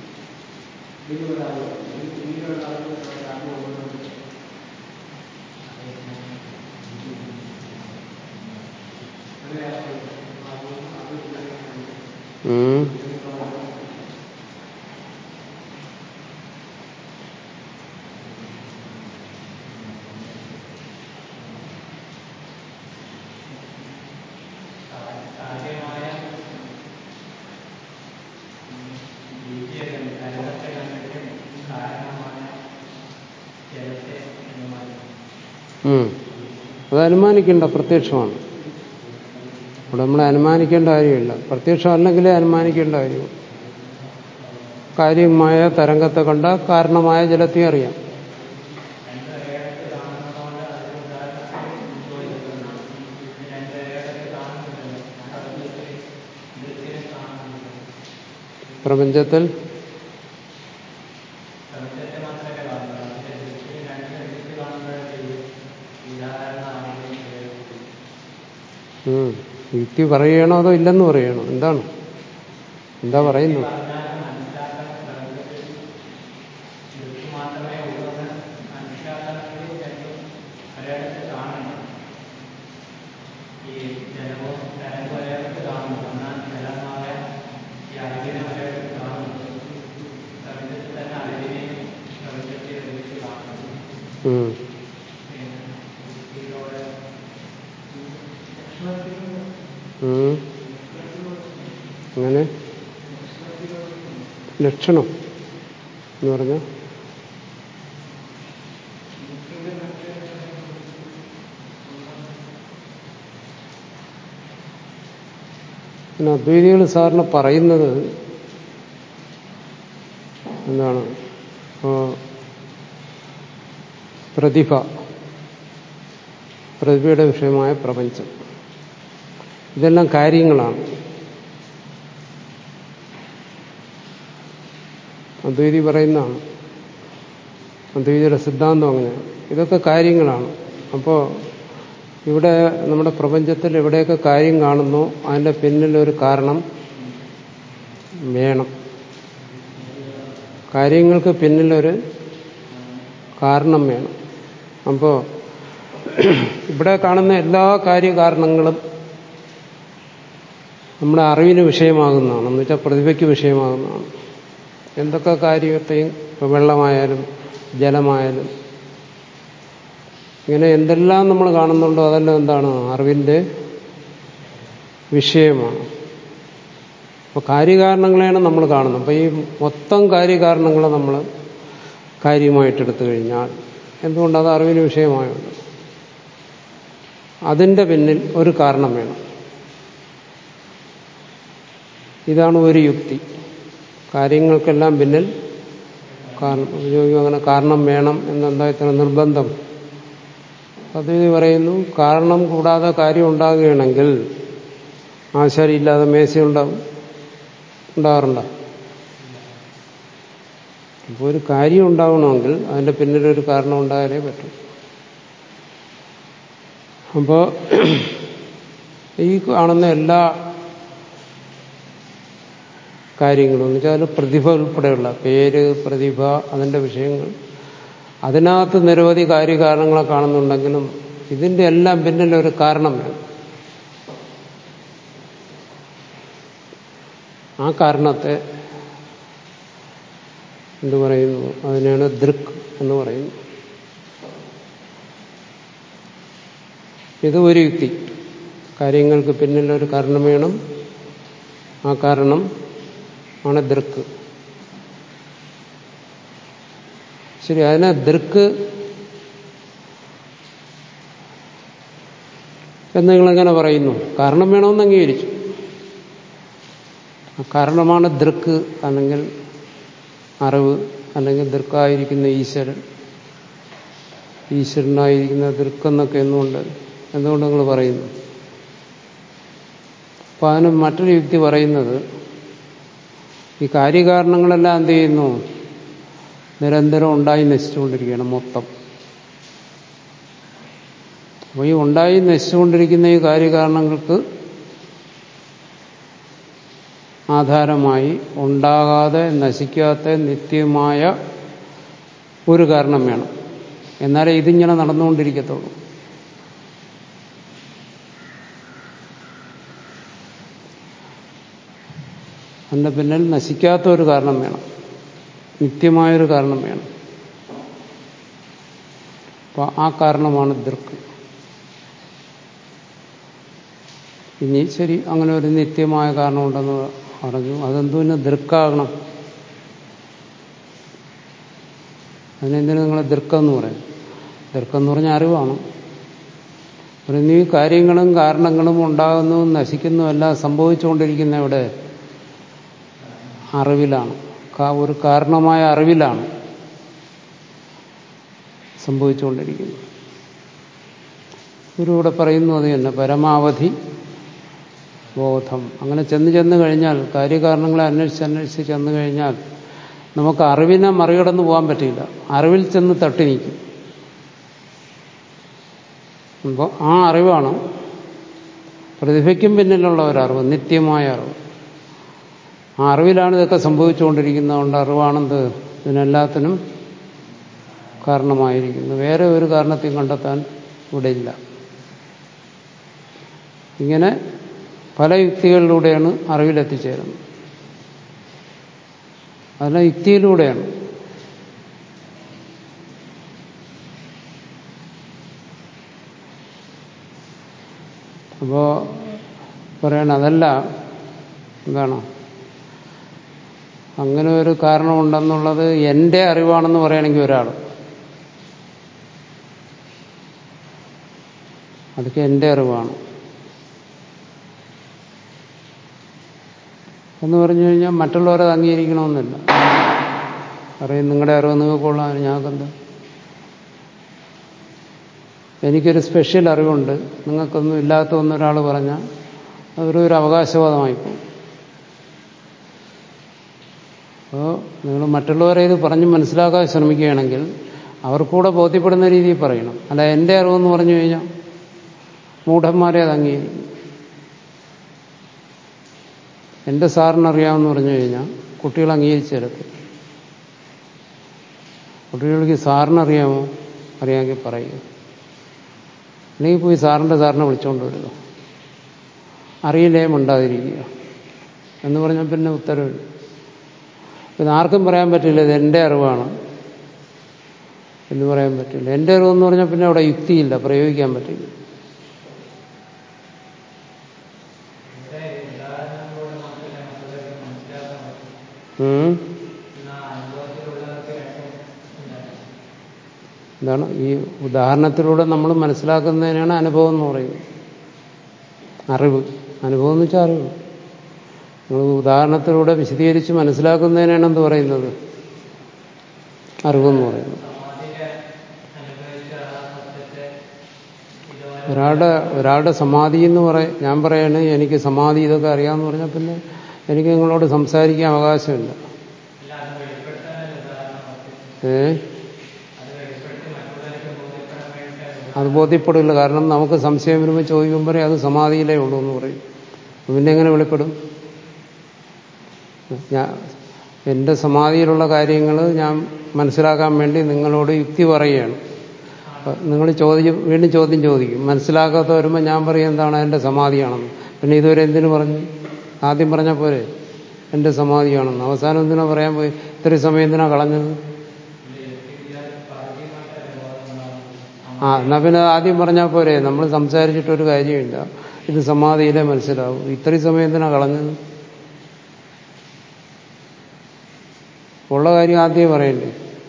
Speaker 1: ഉം. ഉം. അത് അനുമാനിക്കേണ്ട പ്രത്യക്ഷമാണ് ഇവിടെ നമ്മൾ അനുമാനിക്കേണ്ട കാര്യമില്ല പ്രത്യക്ഷം അല്ലെങ്കിലേ അനുമാനിക്കേണ്ട കാര്യമുള്ളൂ കാര്യമായ തരംഗത്തെ കണ്ട കാരണമായ ജലത്തെ അറിയാം പ്രപഞ്ചത്തിൽ ഉം. യുക്തി പറയണോ അതോ ഇല്ലെന്ന് പറയണോ എന്താണ് എന്താ പറയുന്നത് ഉം. ഉം. അങ്ങനെ ലക്ഷണം എന്ന് പറഞ്ഞ പിന്നെ അദ്വൈതികൾ സാറിന് പറയുന്നത് എന്താണ് ഇപ്പോ പ്രതിഭ പ്രതിഭയുടെ വിഷയമായ പ്രപഞ്ചം ഇതെല്ലാം കാര്യങ്ങളാണ് അദ്വൈതി പറയുന്നതാണ് അദ്വൈതിയുടെ സിദ്ധാന്തം അങ്ങനെയാണ് ഇതൊക്കെ കാര്യങ്ങളാണ് അപ്പോൾ ഇവിടെ നമ്മുടെ പ്രപഞ്ചത്തിൽ എവിടെയൊക്കെ കാര്യം കാണുന്നോ അതിൻ്റെ പിന്നിൽ ഒരു കാരണം വേണം കാര്യങ്ങൾക്ക് പിന്നിലൊരു കാരണം വേണം അപ്പോൾ ഇവിടെ കാണുന്ന എല്ലാ കാര്യകാരണങ്ങളും നമ്മുടെ അറിവിന് വിഷയമാകുന്നതാണ് എന്ന് വെച്ചാൽ പ്രതിഭയ്ക്ക് വിഷയമാകുന്നതാണ് എന്തൊക്കെ കാര്യത്തെയും ഇപ്പോൾ വെള്ളമായാലും ജലമായാലും ഇങ്ങനെ എന്തെല്ലാം നമ്മൾ കാണുന്നുണ്ടോ അതെല്ലാം എന്താണ് അറിവിൻ്റെ വിഷയമാണ് അപ്പോൾ കാര്യകാരണങ്ങളെയാണ് നമ്മൾ കാണുന്നത് അപ്പോൾ ഈ മൊത്തം കാര്യകാരണങ്ങളെ നമ്മൾ കാര്യമായിട്ടെടുത്തു കഴിഞ്ഞാൽ എന്തുകൊണ്ട് അത് അറിവിന് വിഷയമായുണ്ട് അതിൻ്റെ പിന്നിൽ ഒരു കാരണം വേണം ഇതാണ് ഒരു യുക്തി കാര്യങ്ങൾക്കെല്ലാം പിന്നിൽ കാരണം ഉപയോഗിക്കും അങ്ങനെ കാരണം വേണം എന്നെന്താ ഇത്ര നിർബന്ധം പദ്ധതി പറയുന്നു കാരണം കൂടാതെ കാര്യം ഉണ്ടാകുകയാണെങ്കിൽ ആശാരിയില്ലാതെ മേശയുണ്ടാവും ഉണ്ടാകാറുണ്ടോ അപ്പോൾ ഒരു കാര്യം ഉണ്ടാവണമെങ്കിൽ അതിൻ്റെ പിന്നിലൊരു കാരണം ഉണ്ടായാലേ പറ്റും അപ്പോൾ ഈ കാണുന്ന എല്ലാ കാര്യങ്ങളും എന്ന് വെച്ചാൽ പ്രതിഭ ഉൾപ്പെടെയുള്ള പേര് പ്രതിഭ അതിൻ്റെ വിഷയങ്ങൾ അതിനകത്ത് നിരവധി കാര്യകാരണങ്ങളെ കാണുന്നുണ്ടെങ്കിലും ഇതിൻ്റെ എല്ലാം പിന്നിലൊരു കാരണം വേണം ആ കാരണത്തെ എന്തു പറയുന്നു അതിനാണ് ദൃക് എന്ന് പറയുന്നു ഇത് ഒരു യുക്തി കാര്യങ്ങൾക്ക് പിന്നിലൊരു കാരണം വേണം ആ കാരണം ആണ് ദൃക്ക് ശരി അതിനെ ദൃക്ക് എന്ന് നിങ്ങളെങ്ങനെ പറയുന്നു കാരണം വേണമെന്ന് അംഗീകരിച്ചു ആ കാരണമാണ് ദൃക്ക് അല്ലെങ്കിൽ അറിവ് അല്ലെങ്കിൽ ദൃക്കായിരിക്കുന്ന ഈശ്വരൻ ഈശ്വരനായിരിക്കുന്ന ദൃക്കെന്നൊക്കെ എന്നുകൊണ്ട് എന്തുകൊണ്ട് നിങ്ങൾ പറയുന്നു അപ്പൊ അതിന് മറ്റൊരു യുക്തി പറയുന്നത് ഈ കാര്യകാരണങ്ങളെല്ലാം എന്ത് ചെയ്യുന്നു നിരന്തരം ഉണ്ടായി നശിച്ചുകൊണ്ടിരിക്കുകയാണ് മൊത്തം അപ്പോൾ ഈ ഉണ്ടായി നശിച്ചുകൊണ്ടിരിക്കുന്ന ഈ കാര്യകാരണങ്ങൾക്ക് ആധാരമായി ഉണ്ടാകാതെ നശിക്കാത്ത നിത്യമായ ഒരു കാരണം വേണം എന്നാലേ ഇതിങ്ങനെ നടന്നുകൊണ്ടിരിക്കത്തുള്ളൂ അതിൻ്റെ പിന്നിൽ നശിക്കാത്ത ഒരു കാരണം വേണം നിത്യമായൊരു കാരണം വേണം അപ്പോൾ ആ കാരണമാണ് ദൃക്ക് ഇനി ശരി അങ്ങനെ ഒരു നിത്യമായ കാരണമുണ്ടെന്ന് പറഞ്ഞു അതെന്തുവിന് ദൃക്കാകണം അതിനെന്തിനു നിങ്ങൾ ദൃക്കെന്ന് പറയും ദൃക്കെന്ന് പറഞ്ഞാൽ അറിവാണ് പറയുന്ന ഈ കാര്യങ്ങളും കാരണങ്ങളും ഉണ്ടാകുന്നതും നശിക്കുന്നതും എല്ലാം സംഭവിച്ചുകൊണ്ടിരിക്കുന്ന ഇവിടെ അറിവിലാണ് ഒരു കാരണമായ അറിവിലാണ് സംഭവിച്ചുകൊണ്ടിരിക്കുന്നത് ഗുരു ഇവിടെ പറയുന്നു അത് തന്നെ പരമാവധി ബോധം അങ്ങനെ ചെന്ന് ചെന്ന് കഴിഞ്ഞാൽ കാര്യകാരണങ്ങളെ അന്വേഷിച്ച് അന്വേഷിച്ച് ചെന്ന് കഴിഞ്ഞാൽ നമുക്ക് അറിവിനെ മറികടന്ന് പോകാൻ പറ്റില്ല അറിവിൽ ചെന്ന് തട്ടി നിൽക്കും അപ്പോൾ ആ അറിവാണ് പ്രതിഭയ്ക്കും പിന്നിലുള്ള ഒരറിവ് നിത്യമായ അറിവ് ആ അറിവിലാണ് ഇതൊക്കെ സംഭവിച്ചുകൊണ്ടിരിക്കുന്നതുകൊണ്ട് അറിവാണെന്ത് ഇതിനെല്ലാത്തിനും കാരണമായിരിക്കുന്നു വേറെ ഒരു കാരണത്തെയും കണ്ടെത്താൻ ഇവിടെ ഇല്ല ഇങ്ങനെ പല യുക്തികളിലൂടെയാണ് അറിവിലെത്തിച്ചേരുന്നത് അതെല്ലാം യുക്തിയിലൂടെയാണ് അപ്പോ പറയണ അതല്ല എന്താണ് അങ്ങനെ ഒരു കാരണമുണ്ടെന്നുള്ളത് എൻ്റെ അറിവാണെന്ന് പറയുകയാണെങ്കിൽ ഒരാൾ അതൊക്കെ എൻ്റെ അറിവാണ് എന്ന് പറഞ്ഞു കഴിഞ്ഞാൽ മറ്റുള്ളവരത് അംഗീകരിക്കണമെന്നില്ല പറയും നിങ്ങളുടെ അറിവ് നിങ്ങൾക്കുള്ള ഞങ്ങൾക്കെന്ത് എനിക്കൊരു സ്പെഷ്യൽ അറിവുണ്ട് നിങ്ങൾക്കൊന്നും ഇല്ലാത്ത ഒന്നൊരാൾ പറഞ്ഞാൽ അതൊരു ഒരു അവകാശവാദമായി പോകും അപ്പോൾ നിങ്ങൾ മറ്റുള്ളവരെ ഇത് പറഞ്ഞ് മനസ്സിലാക്കാൻ ശ്രമിക്കുകയാണെങ്കിൽ അവർക്കൂടെ ബോധ്യപ്പെടുന്ന രീതിയിൽ പറയണം അല്ല എൻ്റെ അറിവെന്ന് പറഞ്ഞു കഴിഞ്ഞാൽ മൂഢന്മാരെ അത് അംഗീകരിക്കും എൻ്റെ സാറിനറിയാമെന്ന് പറഞ്ഞു കഴിഞ്ഞാൽ കുട്ടികൾ അംഗീകരിച്ചെടുക്കും കുട്ടികൾക്ക് സാറിനറിയാമോ അറിയാമെങ്കിൽ പറയുക അല്ലെങ്കിൽ പോയി സാറിൻ്റെ സാറിനെ വിളിച്ചുകൊണ്ട് വരിക അറിയില്ലേ മിണ്ടാതിരിക്കുക എന്ന് പറഞ്ഞാൽ പിന്നെ ഉത്തരവില്ല പിന്നെ ആർക്കും പറയാൻ പറ്റില്ല ഇത് എൻ്റെ അറിവാണ് എന്ന് പറയാൻ പറ്റില്ല എൻ്റെ അറിവെന്ന് പറഞ്ഞാൽ പിന്നെ അവിടെ യുക്തിയില്ല പ്രയോഗിക്കാൻ പറ്റില്ല എന്താണ് ഈ ഉദാഹരണത്തിലൂടെ നമ്മൾ മനസ്സിലാക്കുന്നതിനാണ് അനുഭവം എന്ന് പറയുന്നത് അറിവ് അനുഭവം എന്ന് വെച്ചാൽ അറിവ് നിങ്ങൾ ഉദാഹരണത്തിലൂടെ വിശദീകരിച്ച് മനസ്സിലാക്കുന്നതിനാണ് എന്ത് പറയുന്നത് അറിവെന്ന് പറയുന്നത് ഒരാളുടെ ഒരാളുടെ സമാധി എന്ന് പറയും ഞാൻ പറയാണ് എനിക്ക് സമാധി ഇതൊക്കെ അറിയാമെന്ന് പറഞ്ഞാൽ പിന്നെ എനിക്ക് നിങ്ങളോട് സംസാരിക്കാൻ അവകാശമില്ല ഏ അത് ബോധ്യപ്പെടില്ല കാരണം നമുക്ക് സംശയം വരുമ്പോൾ ചോദിക്കുമ്പോൾ അത് സമാധിയിലേ ഉള്ളൂ എന്ന് പറയും അപ്പൊ പിന്നെ എങ്ങനെ വെളിപ്പെടും ഞാൻ എൻ്റെ സമാധിയിലുള്ള കാര്യങ്ങൾ ഞാൻ മനസ്സിലാക്കാൻ വേണ്ടി നിങ്ങളോട് യുക്തി പറയുകയാണ് അപ്പൊ നിങ്ങൾ ചോദ്യം വീണ്ടും ചോദ്യം ചോദിക്കും മനസ്സിലാക്കാത്ത വരുമ്പോൾ ഞാൻ പറയും എന്താണ് എൻ്റെ സമാധിയാണെന്ന് പിന്നെ ഇതുവരെ എന്തിനു പറഞ്ഞു ആദ്യം പറഞ്ഞ പോലെ എൻ്റെ സമാധിയാണെന്ന് അവസാനം എന്തിനാ പറയാൻ പോയി ഇത്രയും സമയം എന്തിനാ കളഞ്ഞത് ആ എന്നാ പിന്നെ ആദ്യം പറഞ്ഞാൽ പോരെ നമ്മൾ സംസാരിച്ചിട്ടൊരു കാര്യമില്ല ഇത് സമാധിയിലെ മനസ്സിലാവും ഇത്രയും സമയം എന്തിനാ കളഞ്ഞത് ഉള്ള കാര്യം ആദ്യമേ പറയണ്ടേ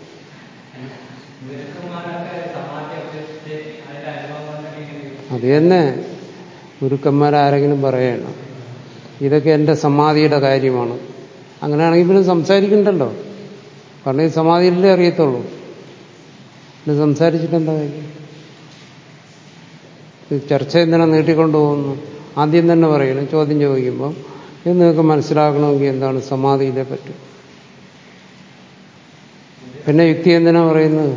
Speaker 1: അത് തന്നെ ഗുരുക്കന്മാരാരെങ്കിലും പറയണം ഇതൊക്കെ എൻ്റെ സമാധിയുടെ കാര്യമാണ് അങ്ങനെയാണെങ്കിൽ പിന്നെ സംസാരിക്കണ്ടല്ലോ കാരണം ഈ സമാധിയിലേ അറിയത്തുള്ളൂ പിന്നെ സംസാരിച്ചിട്ട് എന്താ കാര്യം ഇത് ചർച്ച എന്തിനാ നീട്ടിക്കൊണ്ടു പോകുന്നു ആദ്യം തന്നെ പറയണം ചോദ്യം ചോദിക്കുമ്പോൾ ഇത് നിങ്ങൾക്ക് മനസ്സിലാക്കണമെങ്കിൽ എന്താണ് സമാധിയിലെ പറ്റും പിന്നെ യുക്തി എന്തിനാ പറയുന്നത്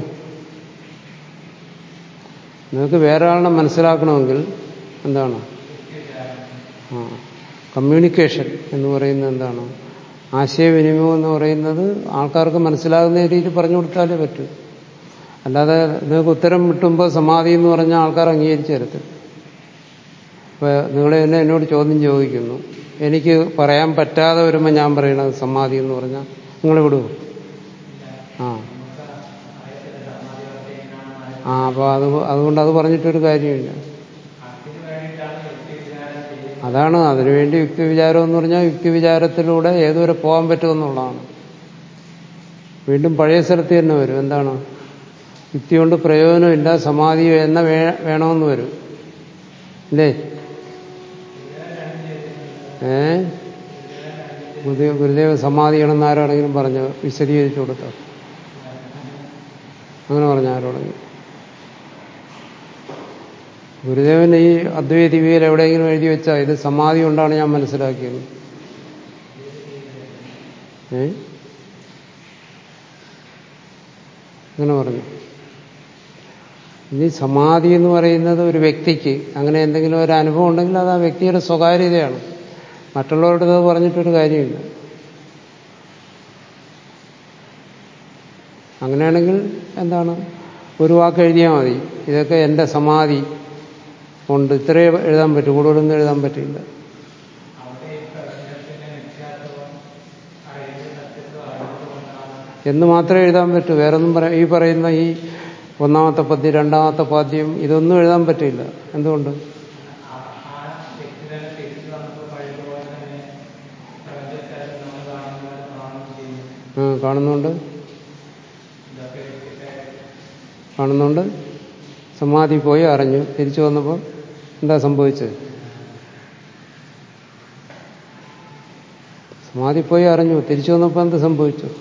Speaker 1: നിങ്ങൾക്ക് വേറെ ആളിനെ മനസ്സിലാക്കണമെങ്കിൽ എന്താണ് ആ കമ്മ്യൂണിക്കേഷൻ എന്ന് പറയുന്നത് എന്താണ് ആശയവിനിമയം എന്ന് പറയുന്നത് ആൾക്കാർക്ക് മനസ്സിലാകുന്ന രീതിയിൽ പറഞ്ഞു കൊടുത്താലേ പറ്റൂ അല്ലാതെ നിങ്ങൾക്ക് ഉത്തരം കിട്ടുമ്പോൾ സമാധി എന്ന് പറഞ്ഞാൽ ആൾക്കാർ അംഗീകരിച്ചു തരത്തില്ല അപ്പോൾ നിങ്ങൾ തന്നെ എന്നോട് ചോദ്യം ചോദിക്കുന്നു എനിക്ക് പറയാൻ പറ്റാതെ വരുമ്പോൾ ഞാൻ പറയണത് സമാധി എന്ന് പറഞ്ഞാൽ നിങ്ങൾ വിടുമോ ആ ആ അപ്പോൾ അത് അതുകൊണ്ട് അത് പറഞ്ഞിട്ടൊരു കാര്യമില്ല അതാണ് അതിനുവേണ്ടി യുക്തി വിചാരം എന്ന് പറഞ്ഞാൽ യുക്തി വിചാരത്തിലൂടെ ഏതുവരെ പോകാൻ പറ്റുമെന്നുള്ളതാണ് വീണ്ടും പഴയ സ്ഥലത്ത് തന്നെ വരും എന്താണ് യുക്തി കൊണ്ട് പ്രയോജനമില്ല സമാധി എന്ന വേണമെന്ന് വരും ഇല്ലേ ഏ ഗുരുദേവ ഗുരുദേവ സമാധിയാണെന്ന് ആരോടെങ്കിലും പറഞ്ഞു വിശദീകരിച്ചു കൊടുത്തോ അങ്ങനെ പറഞ്ഞു ആരോടെങ്കിലും ഗുരുദേവൻ ഈ അദ്വൈതിവിയിൽ എവിടെയെങ്കിലും എഴുതി വെച്ചാൽ ഇത് സമാധി കൊണ്ടാണ് ഞാൻ മനസ്സിലാക്കിയത് ഏ അങ്ങനെ പറഞ്ഞു ഇനി സമാധി എന്ന് പറയുന്നത് ഒരു വ്യക്തിക്ക് അങ്ങനെ എന്തെങ്കിലും ഒരു അനുഭവം ഉണ്ടെങ്കിൽ അത് ആ വ്യക്തിയുടെ സ്വകാര്യതയാണ് മറ്റുള്ളവരുടെ അത് പറഞ്ഞിട്ടൊരു കാര്യമില്ല അങ്ങനെയാണെങ്കിൽ എന്താണ് ഒരു വാക്ക് എഴുതിയാൽ മതി ഇതൊക്കെ എൻ്റെ സമാധി ഉണ്ട് ഇത്രയേ എഴുതാൻ പറ്റൂ കൂടുതലൊന്നും എഴുതാൻ പറ്റില്ല എന്ന് മാത്രമേ എഴുതാൻ പറ്റൂ വേറൊന്നും പറയാം ഈ പറയുന്ന ഈ ഒന്നാമത്തെ പദ്യം രണ്ടാമത്തെ പാദ്യം ഇതൊന്നും എഴുതാൻ പറ്റില്ല എന്തുകൊണ്ട് ആ കാണുന്നുണ്ട് കാണുന്നുണ്ട് സമാധി പോയി അറിഞ്ഞു തിരിച്ചു വന്നപ്പോൾ എന്താ സംഭവിച്ചത് സമാധി പോയി അറിഞ്ഞു തിരിച്ചു വന്നപ്പോൾ എന്ത് സംഭവിച്ചു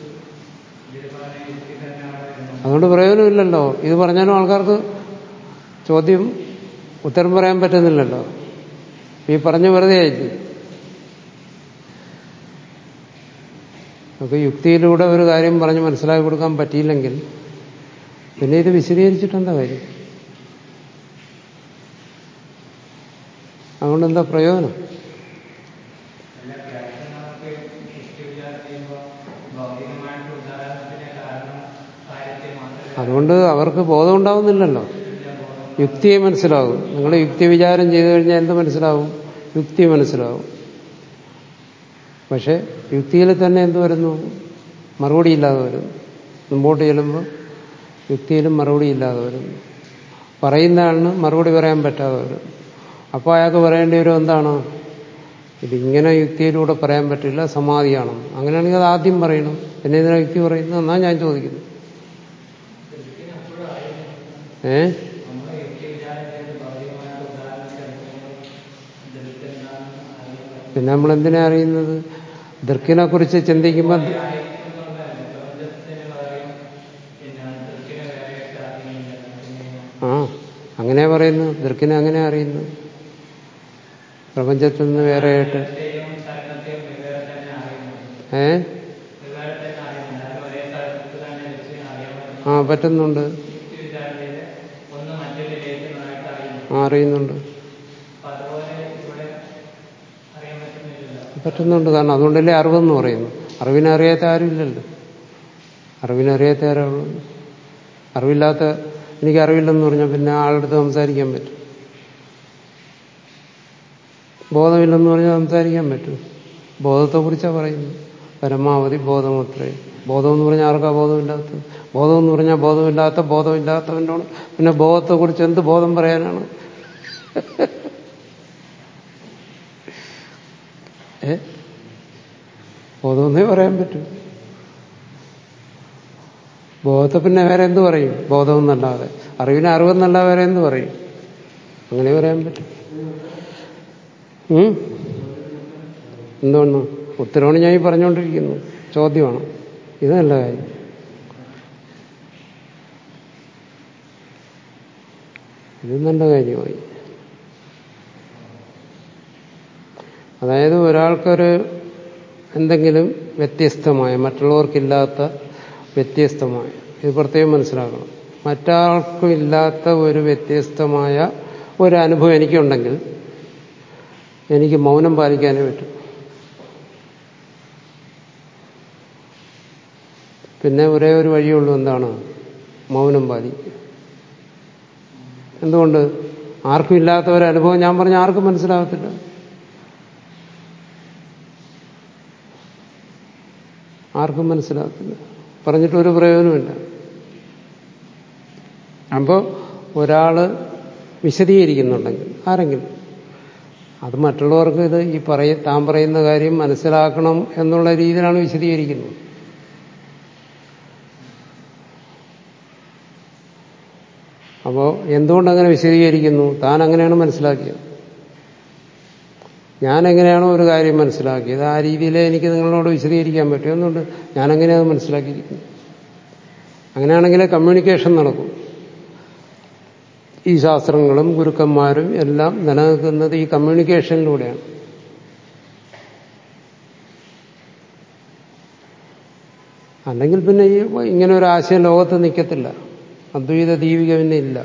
Speaker 1: അതുകൊണ്ട് പ്രയോജനമില്ലല്ലോ ഇത് പറഞ്ഞാലും ആൾക്കാർക്ക് ചോദ്യം ഉത്തരം പറയാൻ പറ്റുന്നില്ലല്ലോ ഈ പറഞ്ഞു വെറുതെ ആയില്ലേ നമുക്ക് യുക്തിയിലൂടെ ഒരു കാര്യം പറഞ്ഞ് മനസ്സിലാക്കി കൊടുക്കാൻ പറ്റിയില്ലെങ്കിൽ പിന്നെ ഇത് വിശദീകരിച്ചിട്ടെന്താ കാര്യം അതുകൊണ്ട് എന്താ പ്രയോജനം അതുകൊണ്ട് അവർക്ക് ബോധം ഉണ്ടാവുന്നില്ലല്ലോ യുക്തിയെ മനസ്സിലാവും നിങ്ങൾ യുക്തി വിചാരം ചെയ്തു കഴിഞ്ഞാൽ എന്ത് മനസ്സിലാവും യുക്തി മനസ്സിലാവും പക്ഷെ യുക്തിയിൽ തന്നെ എന്ത് വരുന്നു മറുപടി ഇല്ലാതെ വരുന്നു മുമ്പോട്ട് ചെല്ലുമ്പോൾ യുക്തിയിലും മറുപടി ഇല്ലാതെ വരുന്നു പറയുന്ന ആളിന് മറുപടി പറയാൻ പറ്റാതെ വരും അപ്പോൾ അയാൾക്ക് പറയേണ്ടി വരും എന്താണ് ഇതിങ്ങനെ യുക്തിയിലൂടെ പറയാൻ പറ്റില്ല സമാധിയാണ് അങ്ങനെയാണെങ്കിൽ അത് ആദ്യം പറയണം പിന്നെ ഇതിനാ യുക്തി പറയുന്നത് എന്നാ ഞാൻ ചോദിക്കുന്നു ഏ പിന്നെ നമ്മൾ എന്തിനാ അറിയുന്നത് ദർക്കിനെ കുറിച്ച് ചിന്തിക്കുമ്പോൾ ആ അങ്ങനെ പറയുന്നു ദർക്കിനെ അങ്ങനെ അറിയുന്നു പ്രപഞ്ചത്തിൽ നിന്ന് വേറെയായിട്ട് ഏ ആ പറ്റുന്നുണ്ട് അറിയുന്നുണ്ട്
Speaker 2: അപ്പൊ അതുപോലെ ഇവിടെ അറിയാൻ പറ്റുന്നില്ലല്ലോ
Speaker 1: പറ്റുന്നുണ്ട് കാരണം അതുകൊണ്ടല്ലേ അറിവെന്ന് പറയുന്നു അറിവിനെ അറിയാത്ത ആരുമില്ലല്ലോ അറിവിനെ അറിയാത്ത ആരാളുള്ളൂ അറിവില്ലാത്ത എനിക്ക് അറിവില്ലെന്ന് പറഞ്ഞാൽ പിന്നെ ആളുടെ അടുത്ത് സംസാരിക്കാൻ പറ്റും ബോധമില്ലെന്ന് പറഞ്ഞാൽ സംസാരിക്കാൻ പറ്റും ബോധത്തെക്കുറിച്ചാണ് പറയുന്നത് പരമാവധി ബോധമത്രേ ബോധം എന്ന് പറഞ്ഞാൽ ആർക്കാ ബോധമില്ലാത്തത് ബോധം എന്ന് പറഞ്ഞാൽ ബോധമില്ലാത്ത ബോധമില്ലാത്തവനോട് പിന്നെ ബോധത്തെക്കുറിച്ച് എന്ത് ബോധം പറയാനാണ് ഏ ബോധമെന്നേ പറയാൻ പറ്റൂ ബോധത്തെ പിന്നെ വേറെ എന്ത് പറയും ബോധമെന്നല്ലാതെ അറിവിനെ അറിവെന്നല്ല വേറെ എന്ത് പറയും അങ്ങനെ പറയാൻ പറ്റും ഉം? എന്തുകൊണ്ട് ഉത്തരവാണ് ഞാൻ ഈ പറഞ്ഞുകൊണ്ടിരിക്കുന്നു ചോദ്യമാണ് ഇതല്ല കാര്യം ഇത് നല്ല കാര്യമായി അതായത് ഒരാൾക്കൊരു എന്തെങ്കിലും വ്യത്യസ്തമായ മറ്റുള്ളവർക്കില്ലാത്ത വ്യത്യസ്തമായ ഇത് പ്രത്യേകം മനസ്സിലാക്കണം മറ്റാർക്കും ഇല്ലാത്ത ഒരു വ്യത്യസ്തമായ ഒരു അനുഭവം എനിക്കുണ്ടെങ്കിൽ എനിക്ക് മൗനം പാലിക്കാനേ പറ്റും പിന്നെ ഒരേ ഒരു വഴിയുള്ളൂ എന്താണ് മൗനം പാലിക്കുക എന്തുകൊണ്ട് ആർക്കും ഇല്ലാത്ത ഒരു അനുഭവം ഞാൻ പറഞ്ഞ ആർക്കും മനസ്സിലാകത്തില്ല ആർക്കും മനസ്സിലാകത്തില്ല പറഞ്ഞിട്ടൊരു പ്രയോജനമില്ല അപ്പോൾ ഒരാള് വിശദീകരിക്കുന്നുണ്ടെങ്കിൽ ആരെങ്കിലും അത് മറ്റുള്ളവർക്ക് ഇത് ഈ പറയ താൻ പറയുന്ന കാര്യം മനസ്സിലാക്കണം എന്നുള്ള രീതിയിലാണ് വിശദീകരിക്കുന്നത് അപ്പോൾ എന്തുകൊണ്ടങ്ങനെ വിശദീകരിക്കുന്നു താൻ അങ്ങനെയാണ് മനസ്സിലാക്കിയത് ഞാൻ എങ്ങനെയാണോ ഒരു കാര്യം മനസ്സിലാക്കിയത് ആ രീതിയിലേ എനിക്ക് നിങ്ങളോട് വിശദീകരിക്കാൻ പറ്റും എന്നുകൊണ്ട് ഞാനെങ്ങനെയാണ് മനസ്സിലാക്കിയിരിക്കുന്നത് അങ്ങനെയാണെങ്കിലേ കമ്മ്യൂണിക്കേഷൻ നടക്കും ഈ ശാസ്ത്രങ്ങളും ഗുരുക്കന്മാരും എല്ലാം നിലനിൽക്കുന്നത് ഈ കമ്മ്യൂണിക്കേഷനിലൂടെയാണ് അല്ലെങ്കിൽ പിന്നെ ഈ ഇങ്ങനെ ഒരു ആശയം ലോകത്ത് നിൽക്കത്തില്ല അദ്വൈത ദീപിക പിന്നെ ഇല്ല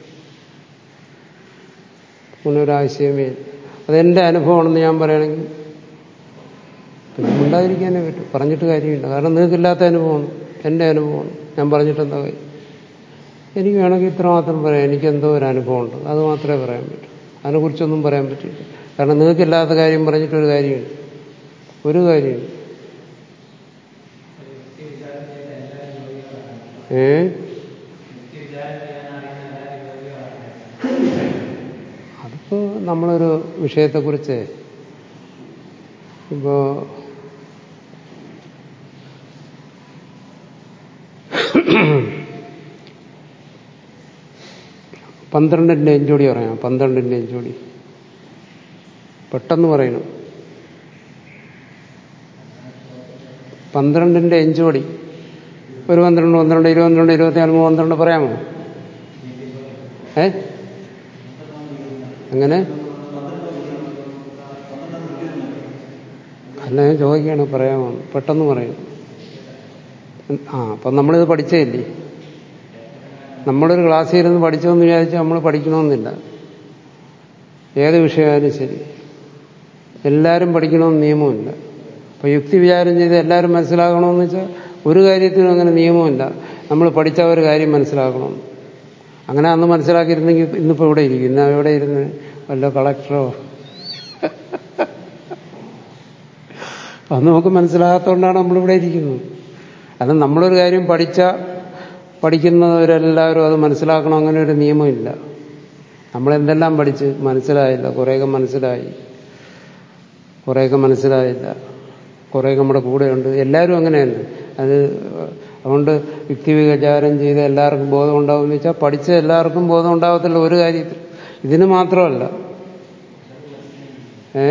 Speaker 1: അങ്ങനെ ഒരു ആശയമേ ഇല്ല അതെന്റെ അനുഭവമാണെന്ന് ഞാൻ പറയുകയാണെങ്കിൽ പിന്നെ ഉണ്ടായിരിക്കാനേ പറ്റും പറഞ്ഞിട്ട് കാര്യമില്ല കാരണം നിങ്ങൾക്കില്ലാത്ത അനുഭവമാണ് എൻ്റെ അനുഭവമാണ് ഞാൻ പറഞ്ഞിട്ട് എന്താ കാര്യം എനിക്ക് വേണമെങ്കിൽ ഇത്ര മാത്രം പറയാം എനിക്ക് എന്തോ ഒരു അനുഭവമുണ്ട് അത് മാത്രമേ പറയാൻ പറ്റൂ അതിനെക്കുറിച്ചൊന്നും പറയാൻ പറ്റില്ല കാരണം നിങ്ങൾക്കില്ലാത്ത കാര്യം പറഞ്ഞിട്ടൊരു കാര്യമില്ല ഒരു കാര്യമില്ല ഏ അതിപ്പോ നമ്മളൊരു വിഷയത്തെക്കുറിച്ച് ഇപ്പോ പന്ത്രണ്ടിൻ്റെ എഞ്ചോടി പറയാം പന്ത്രണ്ടിൻ്റെ എഞ്ചോടി പെട്ടെന്ന് പറയണം പന്ത്രണ്ടിൻ്റെ എഞ്ചോടി ഒരു പന്ത്രണ്ട് പന്ത്രണ്ട് ഇരുപത്തിരണ്ട് ഇരുപത്തിനാല് പന്ത്രണ്ട് പറയാമോ ഏ അങ്ങനെ അല്ല ഞാൻ ചോദിക്കുകയാണ് പറയാമോ പെട്ടെന്ന് പറയും ആ അപ്പം നമ്മളിത് പഠിച്ചേയില്ലേ നമ്മളൊരു ക്ലാസ്സിൽ ഇരുന്ന് പഠിച്ചോന്ന് വിചാരിച്ചാൽ നമ്മൾ പഠിക്കണമെന്നില്ല ഏത് വിഷയമായാലും ശരി എല്ലാവരും പഠിക്കണമെന്ന് നിയമമില്ല അപ്പോൾ യുക്തി വിചാരം ചെയ്ത് എല്ലാവരും മനസ്സിലാക്കണമെന്ന് വെച്ചാൽ ഒരു കാര്യത്തിനും അങ്ങനെ നിയമമില്ല നമ്മൾ പഠിച്ച ഒരു കാര്യം മനസ്സിലാക്കണം അങ്ങനെ അന്ന് മനസ്സിലാക്കിയിരുന്നെങ്കിൽ ഇന്നിപ്പോൾ ഇവിടെ ഇരിക്കും ഇന്ന് എവിടെ ഇരുന്ന് വല്ല കളക്ടറോ അത് നമുക്ക് മനസ്സിലാകാത്തതുകൊണ്ടാണ് നമ്മളിവിടെ ഇരിക്കുന്നത് അത് നമ്മളൊരു കാര്യം പഠിച്ച പഠിക്കുന്നവരെല്ലാവരും അത് മനസ്സിലാക്കണം അങ്ങനെ ഒരു നിയമമില്ല നമ്മളെന്തെല്ലാം പഠിച്ച് മനസ്സിലായില്ല കുറേയൊക്കെ മനസ്സിലായി കുറേയൊക്കെ മനസ്സിലായില്ല കുറേയൊക്കെ നമ്മുടെ കൂടെയുണ്ട് എല്ലാവരും അങ്ങനെയല്ല അത് അതുകൊണ്ട് യുക്തി വിചാരം ചെയ്ത് എല്ലാവർക്കും ബോധം ഉണ്ടാവുമെന്ന് വെച്ചാൽ പഠിച്ച എല്ലാവർക്കും ബോധം ഉണ്ടാവത്തില്ല ഒരു കാര്യത്തിൽ ഇതിന് മാത്രമല്ല ഏ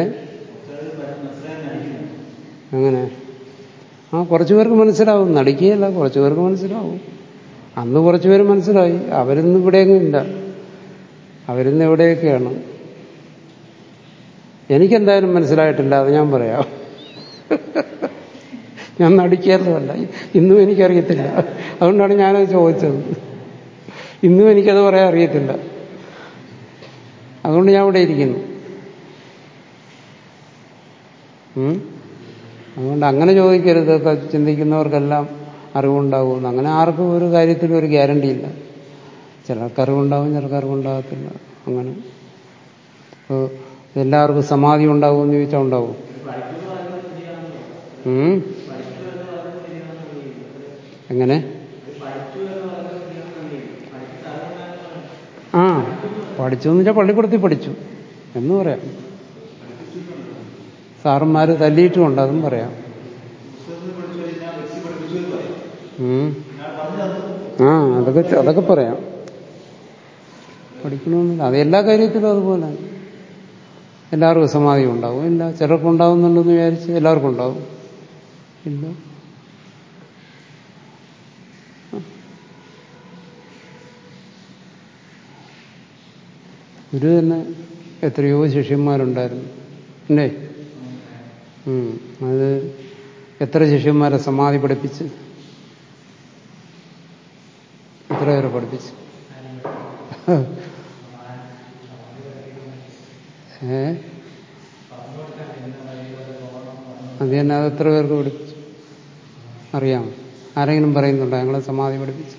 Speaker 1: അങ്ങനെ ആ കുറച്ചു പേർക്ക് മനസ്സിലാവും നടിക്കുകയല്ല കുറച്ചു പേർക്ക് മനസ്സിലാവും അന്ന് കുറച്ചു പേര് മനസ്സിലായി അവരിന്ന് ഇവിടെയൊന്നും ഇല്ല അവരിന്ന് എവിടെയൊക്കെയാണ് എനിക്കെന്തായാലും മനസ്സിലായിട്ടില്ല അത് ഞാൻ പറയാം ഞാൻ നടിക്കാറുമല്ല ഇന്നും എനിക്കറിയത്തില്ല അതുകൊണ്ടാണ് ഞാനത് ചോദിച്ചത് ഇന്നും എനിക്കത് പറയാൻ അറിയത്തില്ല അതുകൊണ്ട് ഞാൻ ഇവിടെ ഇരിക്കുന്നു ഉം? അതുകൊണ്ട് അങ്ങനെ ചോദിക്കരുത് ഇതൊക്കെ ചിന്തിക്കുന്നവർക്കെല്ലാം അറിവുണ്ടാകുമെന്ന് അങ്ങനെ ആർക്കും ഒരു കാര്യത്തിലും ഒരു ഗ്യാരണ്ടി ഇല്ല ചിലർക്ക് അറിവുണ്ടാവും ചിലർക്ക് അറിവുണ്ടാകത്തില്ല അങ്ങനെ ഇപ്പോൾ എല്ലാവർക്കും സമാധി ഉണ്ടാകുമെന്ന് ചോദിച്ചാൽ ഉണ്ടാവും ഉം? എങ്ങനെ ആ പഠിച്ചു എന്ന് വെച്ചാൽ പള്ളിക്കൂടത്തിൽ പഠിച്ചു എന്ന് പറയാം സാറന്മാർ തല്ലിയിട്ടുമുണ്ട് അതും പറയാം ഉം. ആ അതൊക്കെ അതൊക്കെ പറയാം പഠിക്കണമെന്നില്ല അത് എല്ലാ കാര്യത്തിലും അതുപോലെ എല്ലാവർക്കും സമാധി ഉണ്ടാവും ഇല്ല ചിലർക്ക് ഉണ്ടാവുന്നുണ്ടെന്ന് വിചാരിച്ച് എല്ലാവർക്കും ഉണ്ടാവും ഇല്ല ഗുരു തന്നെ എത്രയോ ശിഷ്യന്മാരുണ്ടായിരുന്നു അല്ലേ ഉം. അത് എത്ര ശിഷ്യന്മാരെ സമാധി പഠിപ്പിച്ച് എത്ര പേരെ പഠിപ്പിച്ച് ഏ അത് തന്നെ അത് എത്ര പേർക്ക് പഠിപ്പിച്ചു അറിയാം ആരെങ്കിലും പറയുന്നുണ്ടോ ഞങ്ങളെ സമാധി പഠിപ്പിച്ചു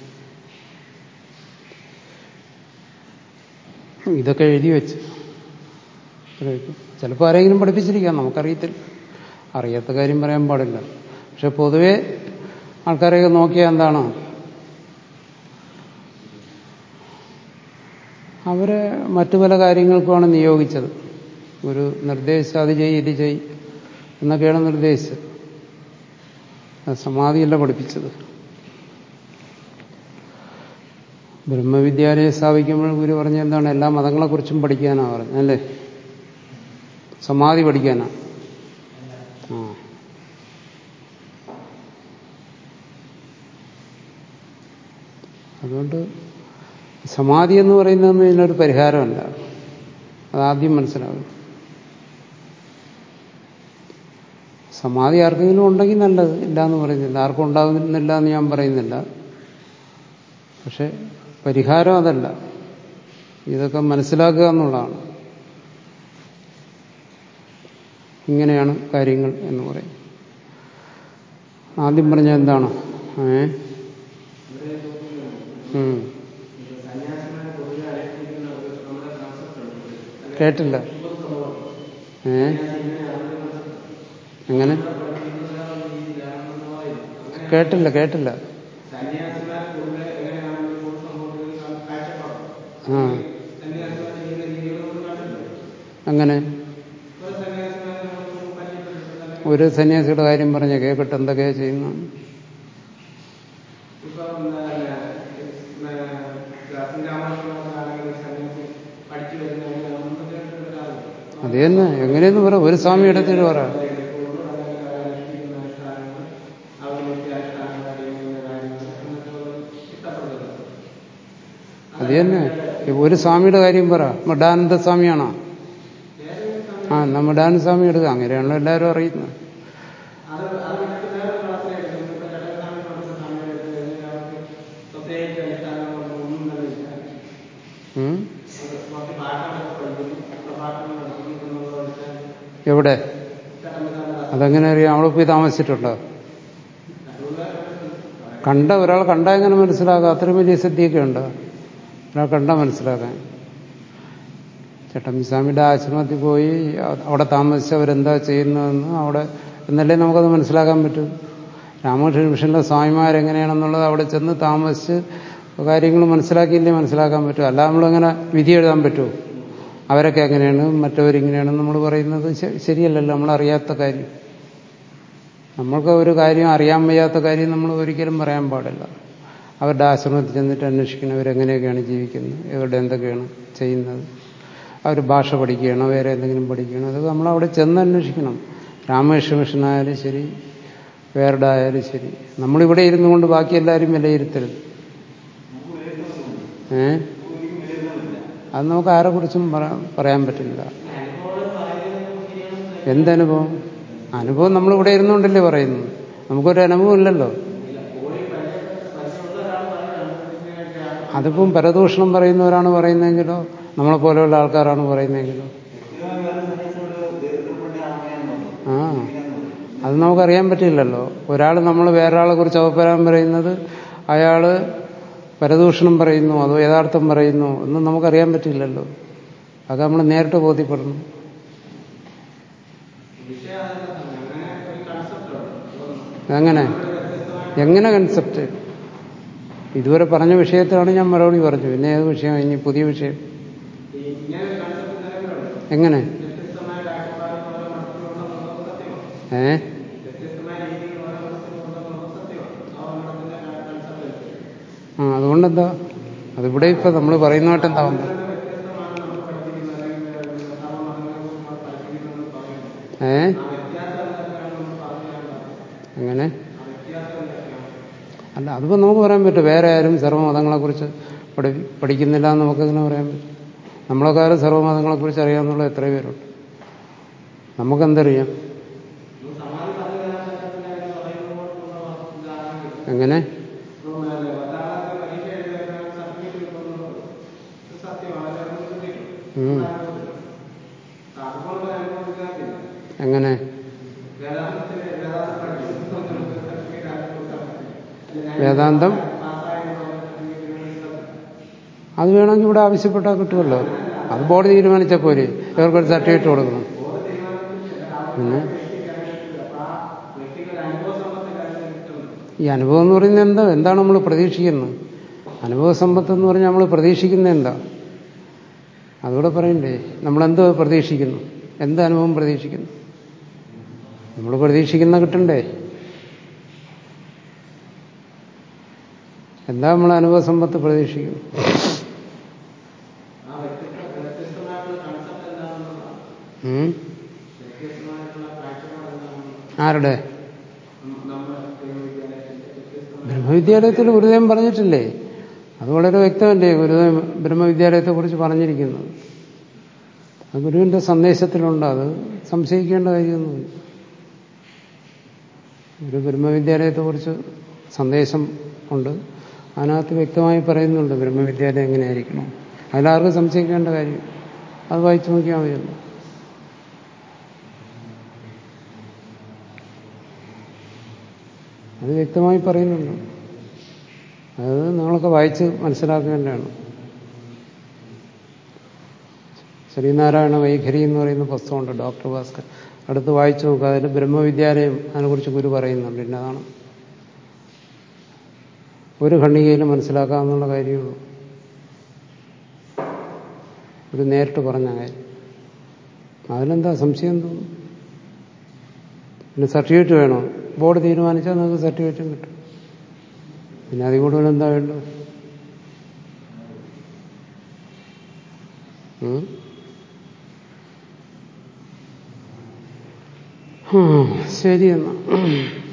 Speaker 1: ഇതൊക്കെ എഴുതി വെച്ച് ചിലപ്പോൾ ആരെങ്കിലും പഠിപ്പിച്ചിരിക്കാം നമുക്കറിയത്തില്ല അറിയാത്ത കാര്യം പറയാൻ പാടില്ല പക്ഷെ പൊതുവെ ആൾക്കാരെയൊക്കെ നോക്കിയാൽ എന്താണ് അവരെ മറ്റു പല കാര്യങ്ങൾക്കുമാണ് നിയോഗിച്ചത് ഒരു നിർദ്ദേശിച്ച അത് ചെയ്യ് ഇത് ചെയ് എന്നൊക്കെയാണ് നിർദ്ദേശിച്ചത് അത് സമാധിയല്ല പഠിപ്പിച്ചത് ബ്രഹ്മവിദ്യാലയം സ്ഥാപിക്കുമ്പോൾ ഗുരു പറഞ്ഞ എന്താണ് എല്ലാ മതങ്ങളെക്കുറിച്ചും പഠിക്കാനാണ് പറഞ്ഞത് അല്ലേ സമാധി പഠിക്കാനാ ആ അതുകൊണ്ട് സമാധി എന്ന് പറയുന്നതൊന്നും ഇതിനൊരു പരിഹാരമല്ല അതാദ്യം മനസ്സിലാവും സമാധി ആർക്കെങ്കിലും ഉണ്ടെങ്കിൽ നല്ലത് ഇല്ല എന്ന് പറയുന്നില്ല ആർക്കും ഉണ്ടാകുന്നില്ല എന്ന് ഞാൻ പറയുന്നില്ല പക്ഷെ പരിഹാരം അതല്ല ഇതൊക്കെ മനസ്സിലാക്കുക എന്നുള്ളതാണ് ഇങ്ങനെയാണ് കാര്യങ്ങൾ എന്ന് പറയും ആദ്യം പറഞ്ഞ എന്താണ് ഏ ഉം. കേട്ടില്ല ഏ എങ്ങനെ കേട്ടില്ല കേട്ടില്ല
Speaker 2: സന്യാസിമാരെ പൊതുവെ എങ്ങനെയാണ് ഒരു പൊതു സമൂഹത്തിൽ കാഴ്ചപ്പാട്
Speaker 1: ആ
Speaker 2: സന്യാസിമാർ ചെയ്യുന്ന രീതികൾ നമ്മൾ കണ്ടിട്ടുണ്ട്
Speaker 1: അങ്ങനെ
Speaker 2: ഒരു സന്യാസിമാരെ നമ്മൾ പരിചയപ്പെട്ടിട്ടുണ്ട്
Speaker 1: ഒരു സന്യാസിയുടെ കാര്യം പറഞ്ഞ കേൾക്കട്ടെ എന്തൊക്കെയാ ചെയ്യുന്നു
Speaker 2: ഇപ്പൊ രാമകൃഷ്ണനാണെങ്കിൽ സന്യാസി പഠിച്ചു വരുന്ന എങ്ങനെയാണെന്ന് കേട്ടിട്ടുള്ള ആളുകൾ
Speaker 1: അത് തന്നെ എങ്ങനെയെന്ന് പറ ഒരു സ്വാമി എടുത്തിട്ട് പറ അത് തന്നെ ഒരു സ്വാമിയുടെ കാര്യം പറ മഠാനന്ദ സ്വാമിയാണോ ആ എന്നാ മഠാനന്ദ സ്വാമി എടുക്കുക അങ്ങനെയാണല്ലോ എല്ലാവരും അറിയുന്നത് ഉം? എവിടെ അതെങ്ങനെ അറിയാം അവിടെ പോയി താമസിച്ചിട്ടുണ്ടോ കണ്ട ഒരാൾ കണ്ട എങ്ങനെ മനസ്സിലാക്കാം അത്രയും വലിയ സിദ്ധിയൊക്കെ ഉണ്ടോ ഒരാൾ കണ്ട മനസ്സിലാക്കാൻ ചട്ടമ്പിസ്വാമിയുടെ ആശ്രമത്തിൽ പോയി അവിടെ താമസിച്ച് അവരെന്താ ചെയ്യുന്നതെന്ന് അവിടെ എന്നല്ലേ നമുക്കത് മനസ്സിലാക്കാൻ പറ്റും രാമകൃഷ്ണ മിഷനിലെ സ്വാമിമാരെങ്ങനെയാണെന്നുള്ളത് അവിടെ ചെന്ന് താമസിച്ച് കാര്യങ്ങൾ മനസ്സിലാക്കിയില്ലേ മനസ്സിലാക്കാൻ പറ്റും അല്ല നമ്മളങ്ങനെ വിധി എഴുതാൻ പറ്റുമോ അവരൊക്കെ എങ്ങനെയാണ് മറ്റവരിങ്ങനെയാണെന്ന് നമ്മൾ പറയുന്നത് ശ- ശരിയല്ലല്ലോ നമ്മളറിയാത്ത കാര്യം നമ്മൾക്ക് ഒരു കാര്യം അറിയാൻ വയ്യാത്ത കാര്യം നമ്മൾ ഒരിക്കലും പറയാൻ പാടില്ല അവരുടെ ആശ്രമത്തിൽ ചെന്നിട്ട് അന്വേഷിക്കണം ഇവരെങ്ങനെയൊക്കെയാണ് ജീവിക്കുന്നത് ഇവരുടെ എന്തൊക്കെയാണ് ചെയ്യുന്നത് അവർ ഭാഷ പഠിക്കുകയാണോ വേറെ എന്തെങ്കിലും പഠിക്കുകയാണോ അതൊക്കെ നമ്മളവിടെ ചെന്ന് അന്വേഷിക്കണം രാമകൃഷ്ണ മിഷനായാലും ശരി വേറുടെ ആയാലും ശരി നമ്മളിവിടെ ഇരുന്നു കൊണ്ട് ബാക്കി എല്ലാവരും വിലയിരുത്തരുത് ഏ അത് നമുക്ക് ആരെക്കുറിച്ചും പറ- പറയാൻ പറ്റില്ല എന്തനുഭവം അനുഭവം നമ്മളിവിടെ ഇരുന്നുകൊണ്ടല്ലേ പറയുന്നു നമുക്കൊരു അനുഭവം ഇല്ലല്ലോ അതിപ്പം പരദൂഷണം പറയുന്നവരാണ് പറയുന്നതെങ്കിലോ നമ്മളെ പോലെയുള്ള ആൾക്കാരാണ് പറയുന്നതെങ്കിലും
Speaker 2: വ്യക്തിപരമായ വേറെ സന്യാസിയോട് ദീർഘപ്പെട്ട ആമയാന്ന് പറഞ്ഞു
Speaker 1: ആ
Speaker 2: ഇങ്ങനെയാന്ന് പറഞ്ഞു
Speaker 1: അത് നമുക്കറിയാൻ പറ്റില്ലല്ലോ ഒരാൾ നമ്മൾ വേറെ ആളെ കുറിച്ച് അഭിപ്രായം പറയുന്നത് അയാൾ പരദൂഷണം പറയുന്നു അതോ യഥാർത്ഥം പറയുന്നു ഒന്നും നമുക്കറിയാൻ പറ്റില്ലല്ലോ അത് നമ്മൾ നേരിട്ട് ബോധ്യപ്പെടണം
Speaker 2: വിഷയം അതല്ല തന്നെ. അങ്ങനെ ഒരു കൺസെപ്റ്റ് ഉണ്ട്
Speaker 1: എങ്ങനെ എങ്ങനെ കൺസെപ്റ്റ് ഇതുവരെ പറഞ്ഞ വിഷയത്തിലാണ് ഞാൻ മറുപടി പറഞ്ഞു പിന്നെ ഏത് വിഷയം ഇനി പുതിയ വിഷയം
Speaker 2: ഈ ഇങ്ങനെ ഒരു കൺസെപ്റ്റ് നിലവിലുണ്ട്
Speaker 1: എങ്ങനെ
Speaker 2: വ്യത്യസ്തമായ കാഴ്ചപ്പാടുകൾ ഓരോ മതത്തിലുണ്ടെന്നുള്ളത് സത്യമാണ്
Speaker 1: ഏ
Speaker 2: വ്യത്യസ്തമായ രീതികൾ ഓരോ മതത്തിലുണ്ടെന്നുള്ളത് സത്യമാണ് ആ മതത്തിന്റെ കൺസെപ്റ്റ്
Speaker 1: ആ അതുകൊണ്ടെന്താ അതിവിടെ ഇപ്പൊ നമ്മൾ പറയുന്നതായിട്ട് എന്താ വന്നത്
Speaker 2: വ്യത്യസ്തമാണ് നമ്മൾ പഠിപ്പിക്കുന്നത് അല്ലെങ്കിൽ സർവ്വമതങ്ങളെ കുറിച്ച് നമ്മൾ പഠിപ്പിക്കുന്നതെന്ന് പറയുന്നത്
Speaker 1: ഏ
Speaker 2: ആ വ്യത്യാസം എന്തൊക്കെയാണ് നമ്മൾ പറഞ്ഞു തരാൻ പറയുന്നത്
Speaker 1: അങ്ങനെ
Speaker 2: ആ വ്യത്യാസം എന്തൊക്കെയാണ്
Speaker 1: അല്ല അതിപ്പോൾ നമുക്ക് പറയാൻ പറ്റും വേറെ ആരും സർവ്വമതങ്ങളെക്കുറിച്ച് പഠി പഠിക്കുന്നില്ല എന്ന് നമുക്കെങ്ങനെ പറയാൻ പറ്റും നമ്മളൊക്കെ ആരും സർവ്വമതങ്ങളെക്കുറിച്ച് അറിയാമെന്നുള്ള എത്ര പേരുണ്ട് നമുക്കെന്തറിയാം
Speaker 2: നമ്മൾ സമാധി പറഞ്ഞു തരാൻ പറ്റത്തില്ല എന്ന് പറയുമ്പോൾ ഉള്ള ഇതാണെങ്കിൽ
Speaker 1: എങ്ങനെ
Speaker 2: ഇപ്പം അല്ലേ, പത്താം ക്ലാസ്സിലെ പരീക്ഷ എഴുതിയാൽ സർട്ടിഫിക്കറ്റ് കിട്ടുന്നത് സത്യമാണ് അത് നമ്മൾ ചിന്തിക്കും
Speaker 1: ഉം.
Speaker 2: അതുപോലെ അനുഭവം വിദ്യാർത്ഥിയില്ല
Speaker 1: എങ്ങനെ
Speaker 2: വേദാന്തത്തിലെ വേദാന്തം പഠിക്കുന്നു സർട്ടിഫിക്കറ്റ് ആരും കൊടുക്കാൻ പറ്റില്ല അല്ല, ഞാൻ
Speaker 1: വേദാന്തം
Speaker 2: പാസ്സായെന്നുള്ള സർട്ടിഫിക്കറ്റ് കിട്ടുന്നത്
Speaker 1: അത് വേണമെങ്കിൽ ഇവിടെ ആവശ്യപ്പെട്ടാൽ കിട്ടുമല്ലോ അത് ബോർഡ് തീരുമാനിച്ചാൽ പോരെ ഇവർക്കൊരു സർട്ടിഫിക്കറ്റ് കൊടുക്കണം
Speaker 2: ഓരോ തീരുമാനത്തിലും ആ
Speaker 1: പിന്നെ
Speaker 2: വ്യക്തിക്ക് അനുഭവത്തില്ല അപ്പൊ ആ വ്യക്തിക്ക് ഒരു അനുഭവ സമ്പത്തിൽ കാര്യം കിട്ടുന്നത്
Speaker 1: ഈ അനുഭവം എന്ന് പറയുന്നത് എന്താ എന്താണ് നമ്മൾ പ്രതീക്ഷിക്കുന്നത് അനുഭവ സമ്പത്ത് എന്ന് പറഞ്ഞാൽ നമ്മൾ പ്രതീക്ഷിക്കുന്നത് എന്താ അതുകൂടെ പറയണ്ടേ നമ്മളെന്ത് പ്രതീക്ഷിക്കുന്നു എന്ത് അനുഭവം പ്രതീക്ഷിക്കുന്നു നമ്മൾ പ്രതീക്ഷിക്കുന്ന കിട്ടണ്ടേ എന്താ നമ്മൾ അനുഭവ സമ്പത്ത് പ്രതീക്ഷിക്കുന്നു
Speaker 2: ആ വ്യത്യസ്ത വ്യത്യസ്തമായിട്ടുള്ള കൺസെപ്റ്റ് എന്താണെന്നുള്ളതാണ്
Speaker 1: ഉം?
Speaker 2: വ്യത്യസ്തമായിട്ടുള്ള കാഴ്ചപ്പാട് എന്താണെന്നുള്ളത്
Speaker 1: ആരുടെ
Speaker 2: നമ്മ- നമ്മുടെ വിദ്യാലയത്തിന്റെ വ്യത്യസ്തമായ
Speaker 1: ബ്രഹ്മവിദ്യാലയത്തിൽ ഗുരുദേവൻ പറഞ്ഞിട്ടില്ലേ അത് വളരെ വ്യക്തമല്ലേ ഗുരുദേവൻ ബ്രഹ്മവിദ്യാലയത്തെക്കുറിച്ച് പറഞ്ഞിരിക്കുന്നത് അത് ഗുരുവിന്റെ സന്ദേശത്തിലുണ്ട് അത് സംശയിക്കേണ്ട കാര്യമൊന്നുമില്ല ഒരു ബ്രഹ്മവിദ്യാലയത്തെക്കുറിച്ച് സന്ദേശം ഉണ്ട് അതിനകത്ത് വ്യക്തമായി പറയുന്നുണ്ട് ബ്രഹ്മവിദ്യാലയം എങ്ങനെയായിരിക്കണം അതിലാർക്കും സംശയിക്കേണ്ട കാര്യം അത് വായിച്ചു നോക്കിയാൽ മതിയല്ലോ അത് വ്യക്തമായി പറയുന്നുണ്ട് അത് നിങ്ങളൊക്കെ വായിച്ച് മനസ്സിലാക്കേണ്ടതാണ് ശ്രീനാരായണ വൈഖരി എന്ന് പറയുന്ന പുസ്തകമുണ്ട് ഡോക്ടർ ഭാസ്കർ അടുത്ത് വായിച്ചു നോക്കുക അതിൽ ബ്രഹ്മവിദ്യാലയം അതിനെക്കുറിച്ച് ഗുരു പറയുന്നുണ്ട് ഇന്നതാണ് ഒരു ഖണ്ഡികയിൽ മനസ്സിലാക്കാമെന്നുള്ള കാര്യമുള്ളൂ ഒരു നേരിട്ട് പറഞ്ഞ കാര്യം അതിലെന്താ സംശയം തോന്നും പിന്നെ സർട്ടിഫിക്കറ്റ് വേണോ ബോർഡ് തീരുമാനിച്ചാൽ നിങ്ങൾക്ക് സർട്ടിഫിക്കറ്റും കിട്ടും പിന്നെ അതിൽ കൂടുതൽ എന്താ വേണ്ടത് ഉം? ഉം, ശരി എന്നാ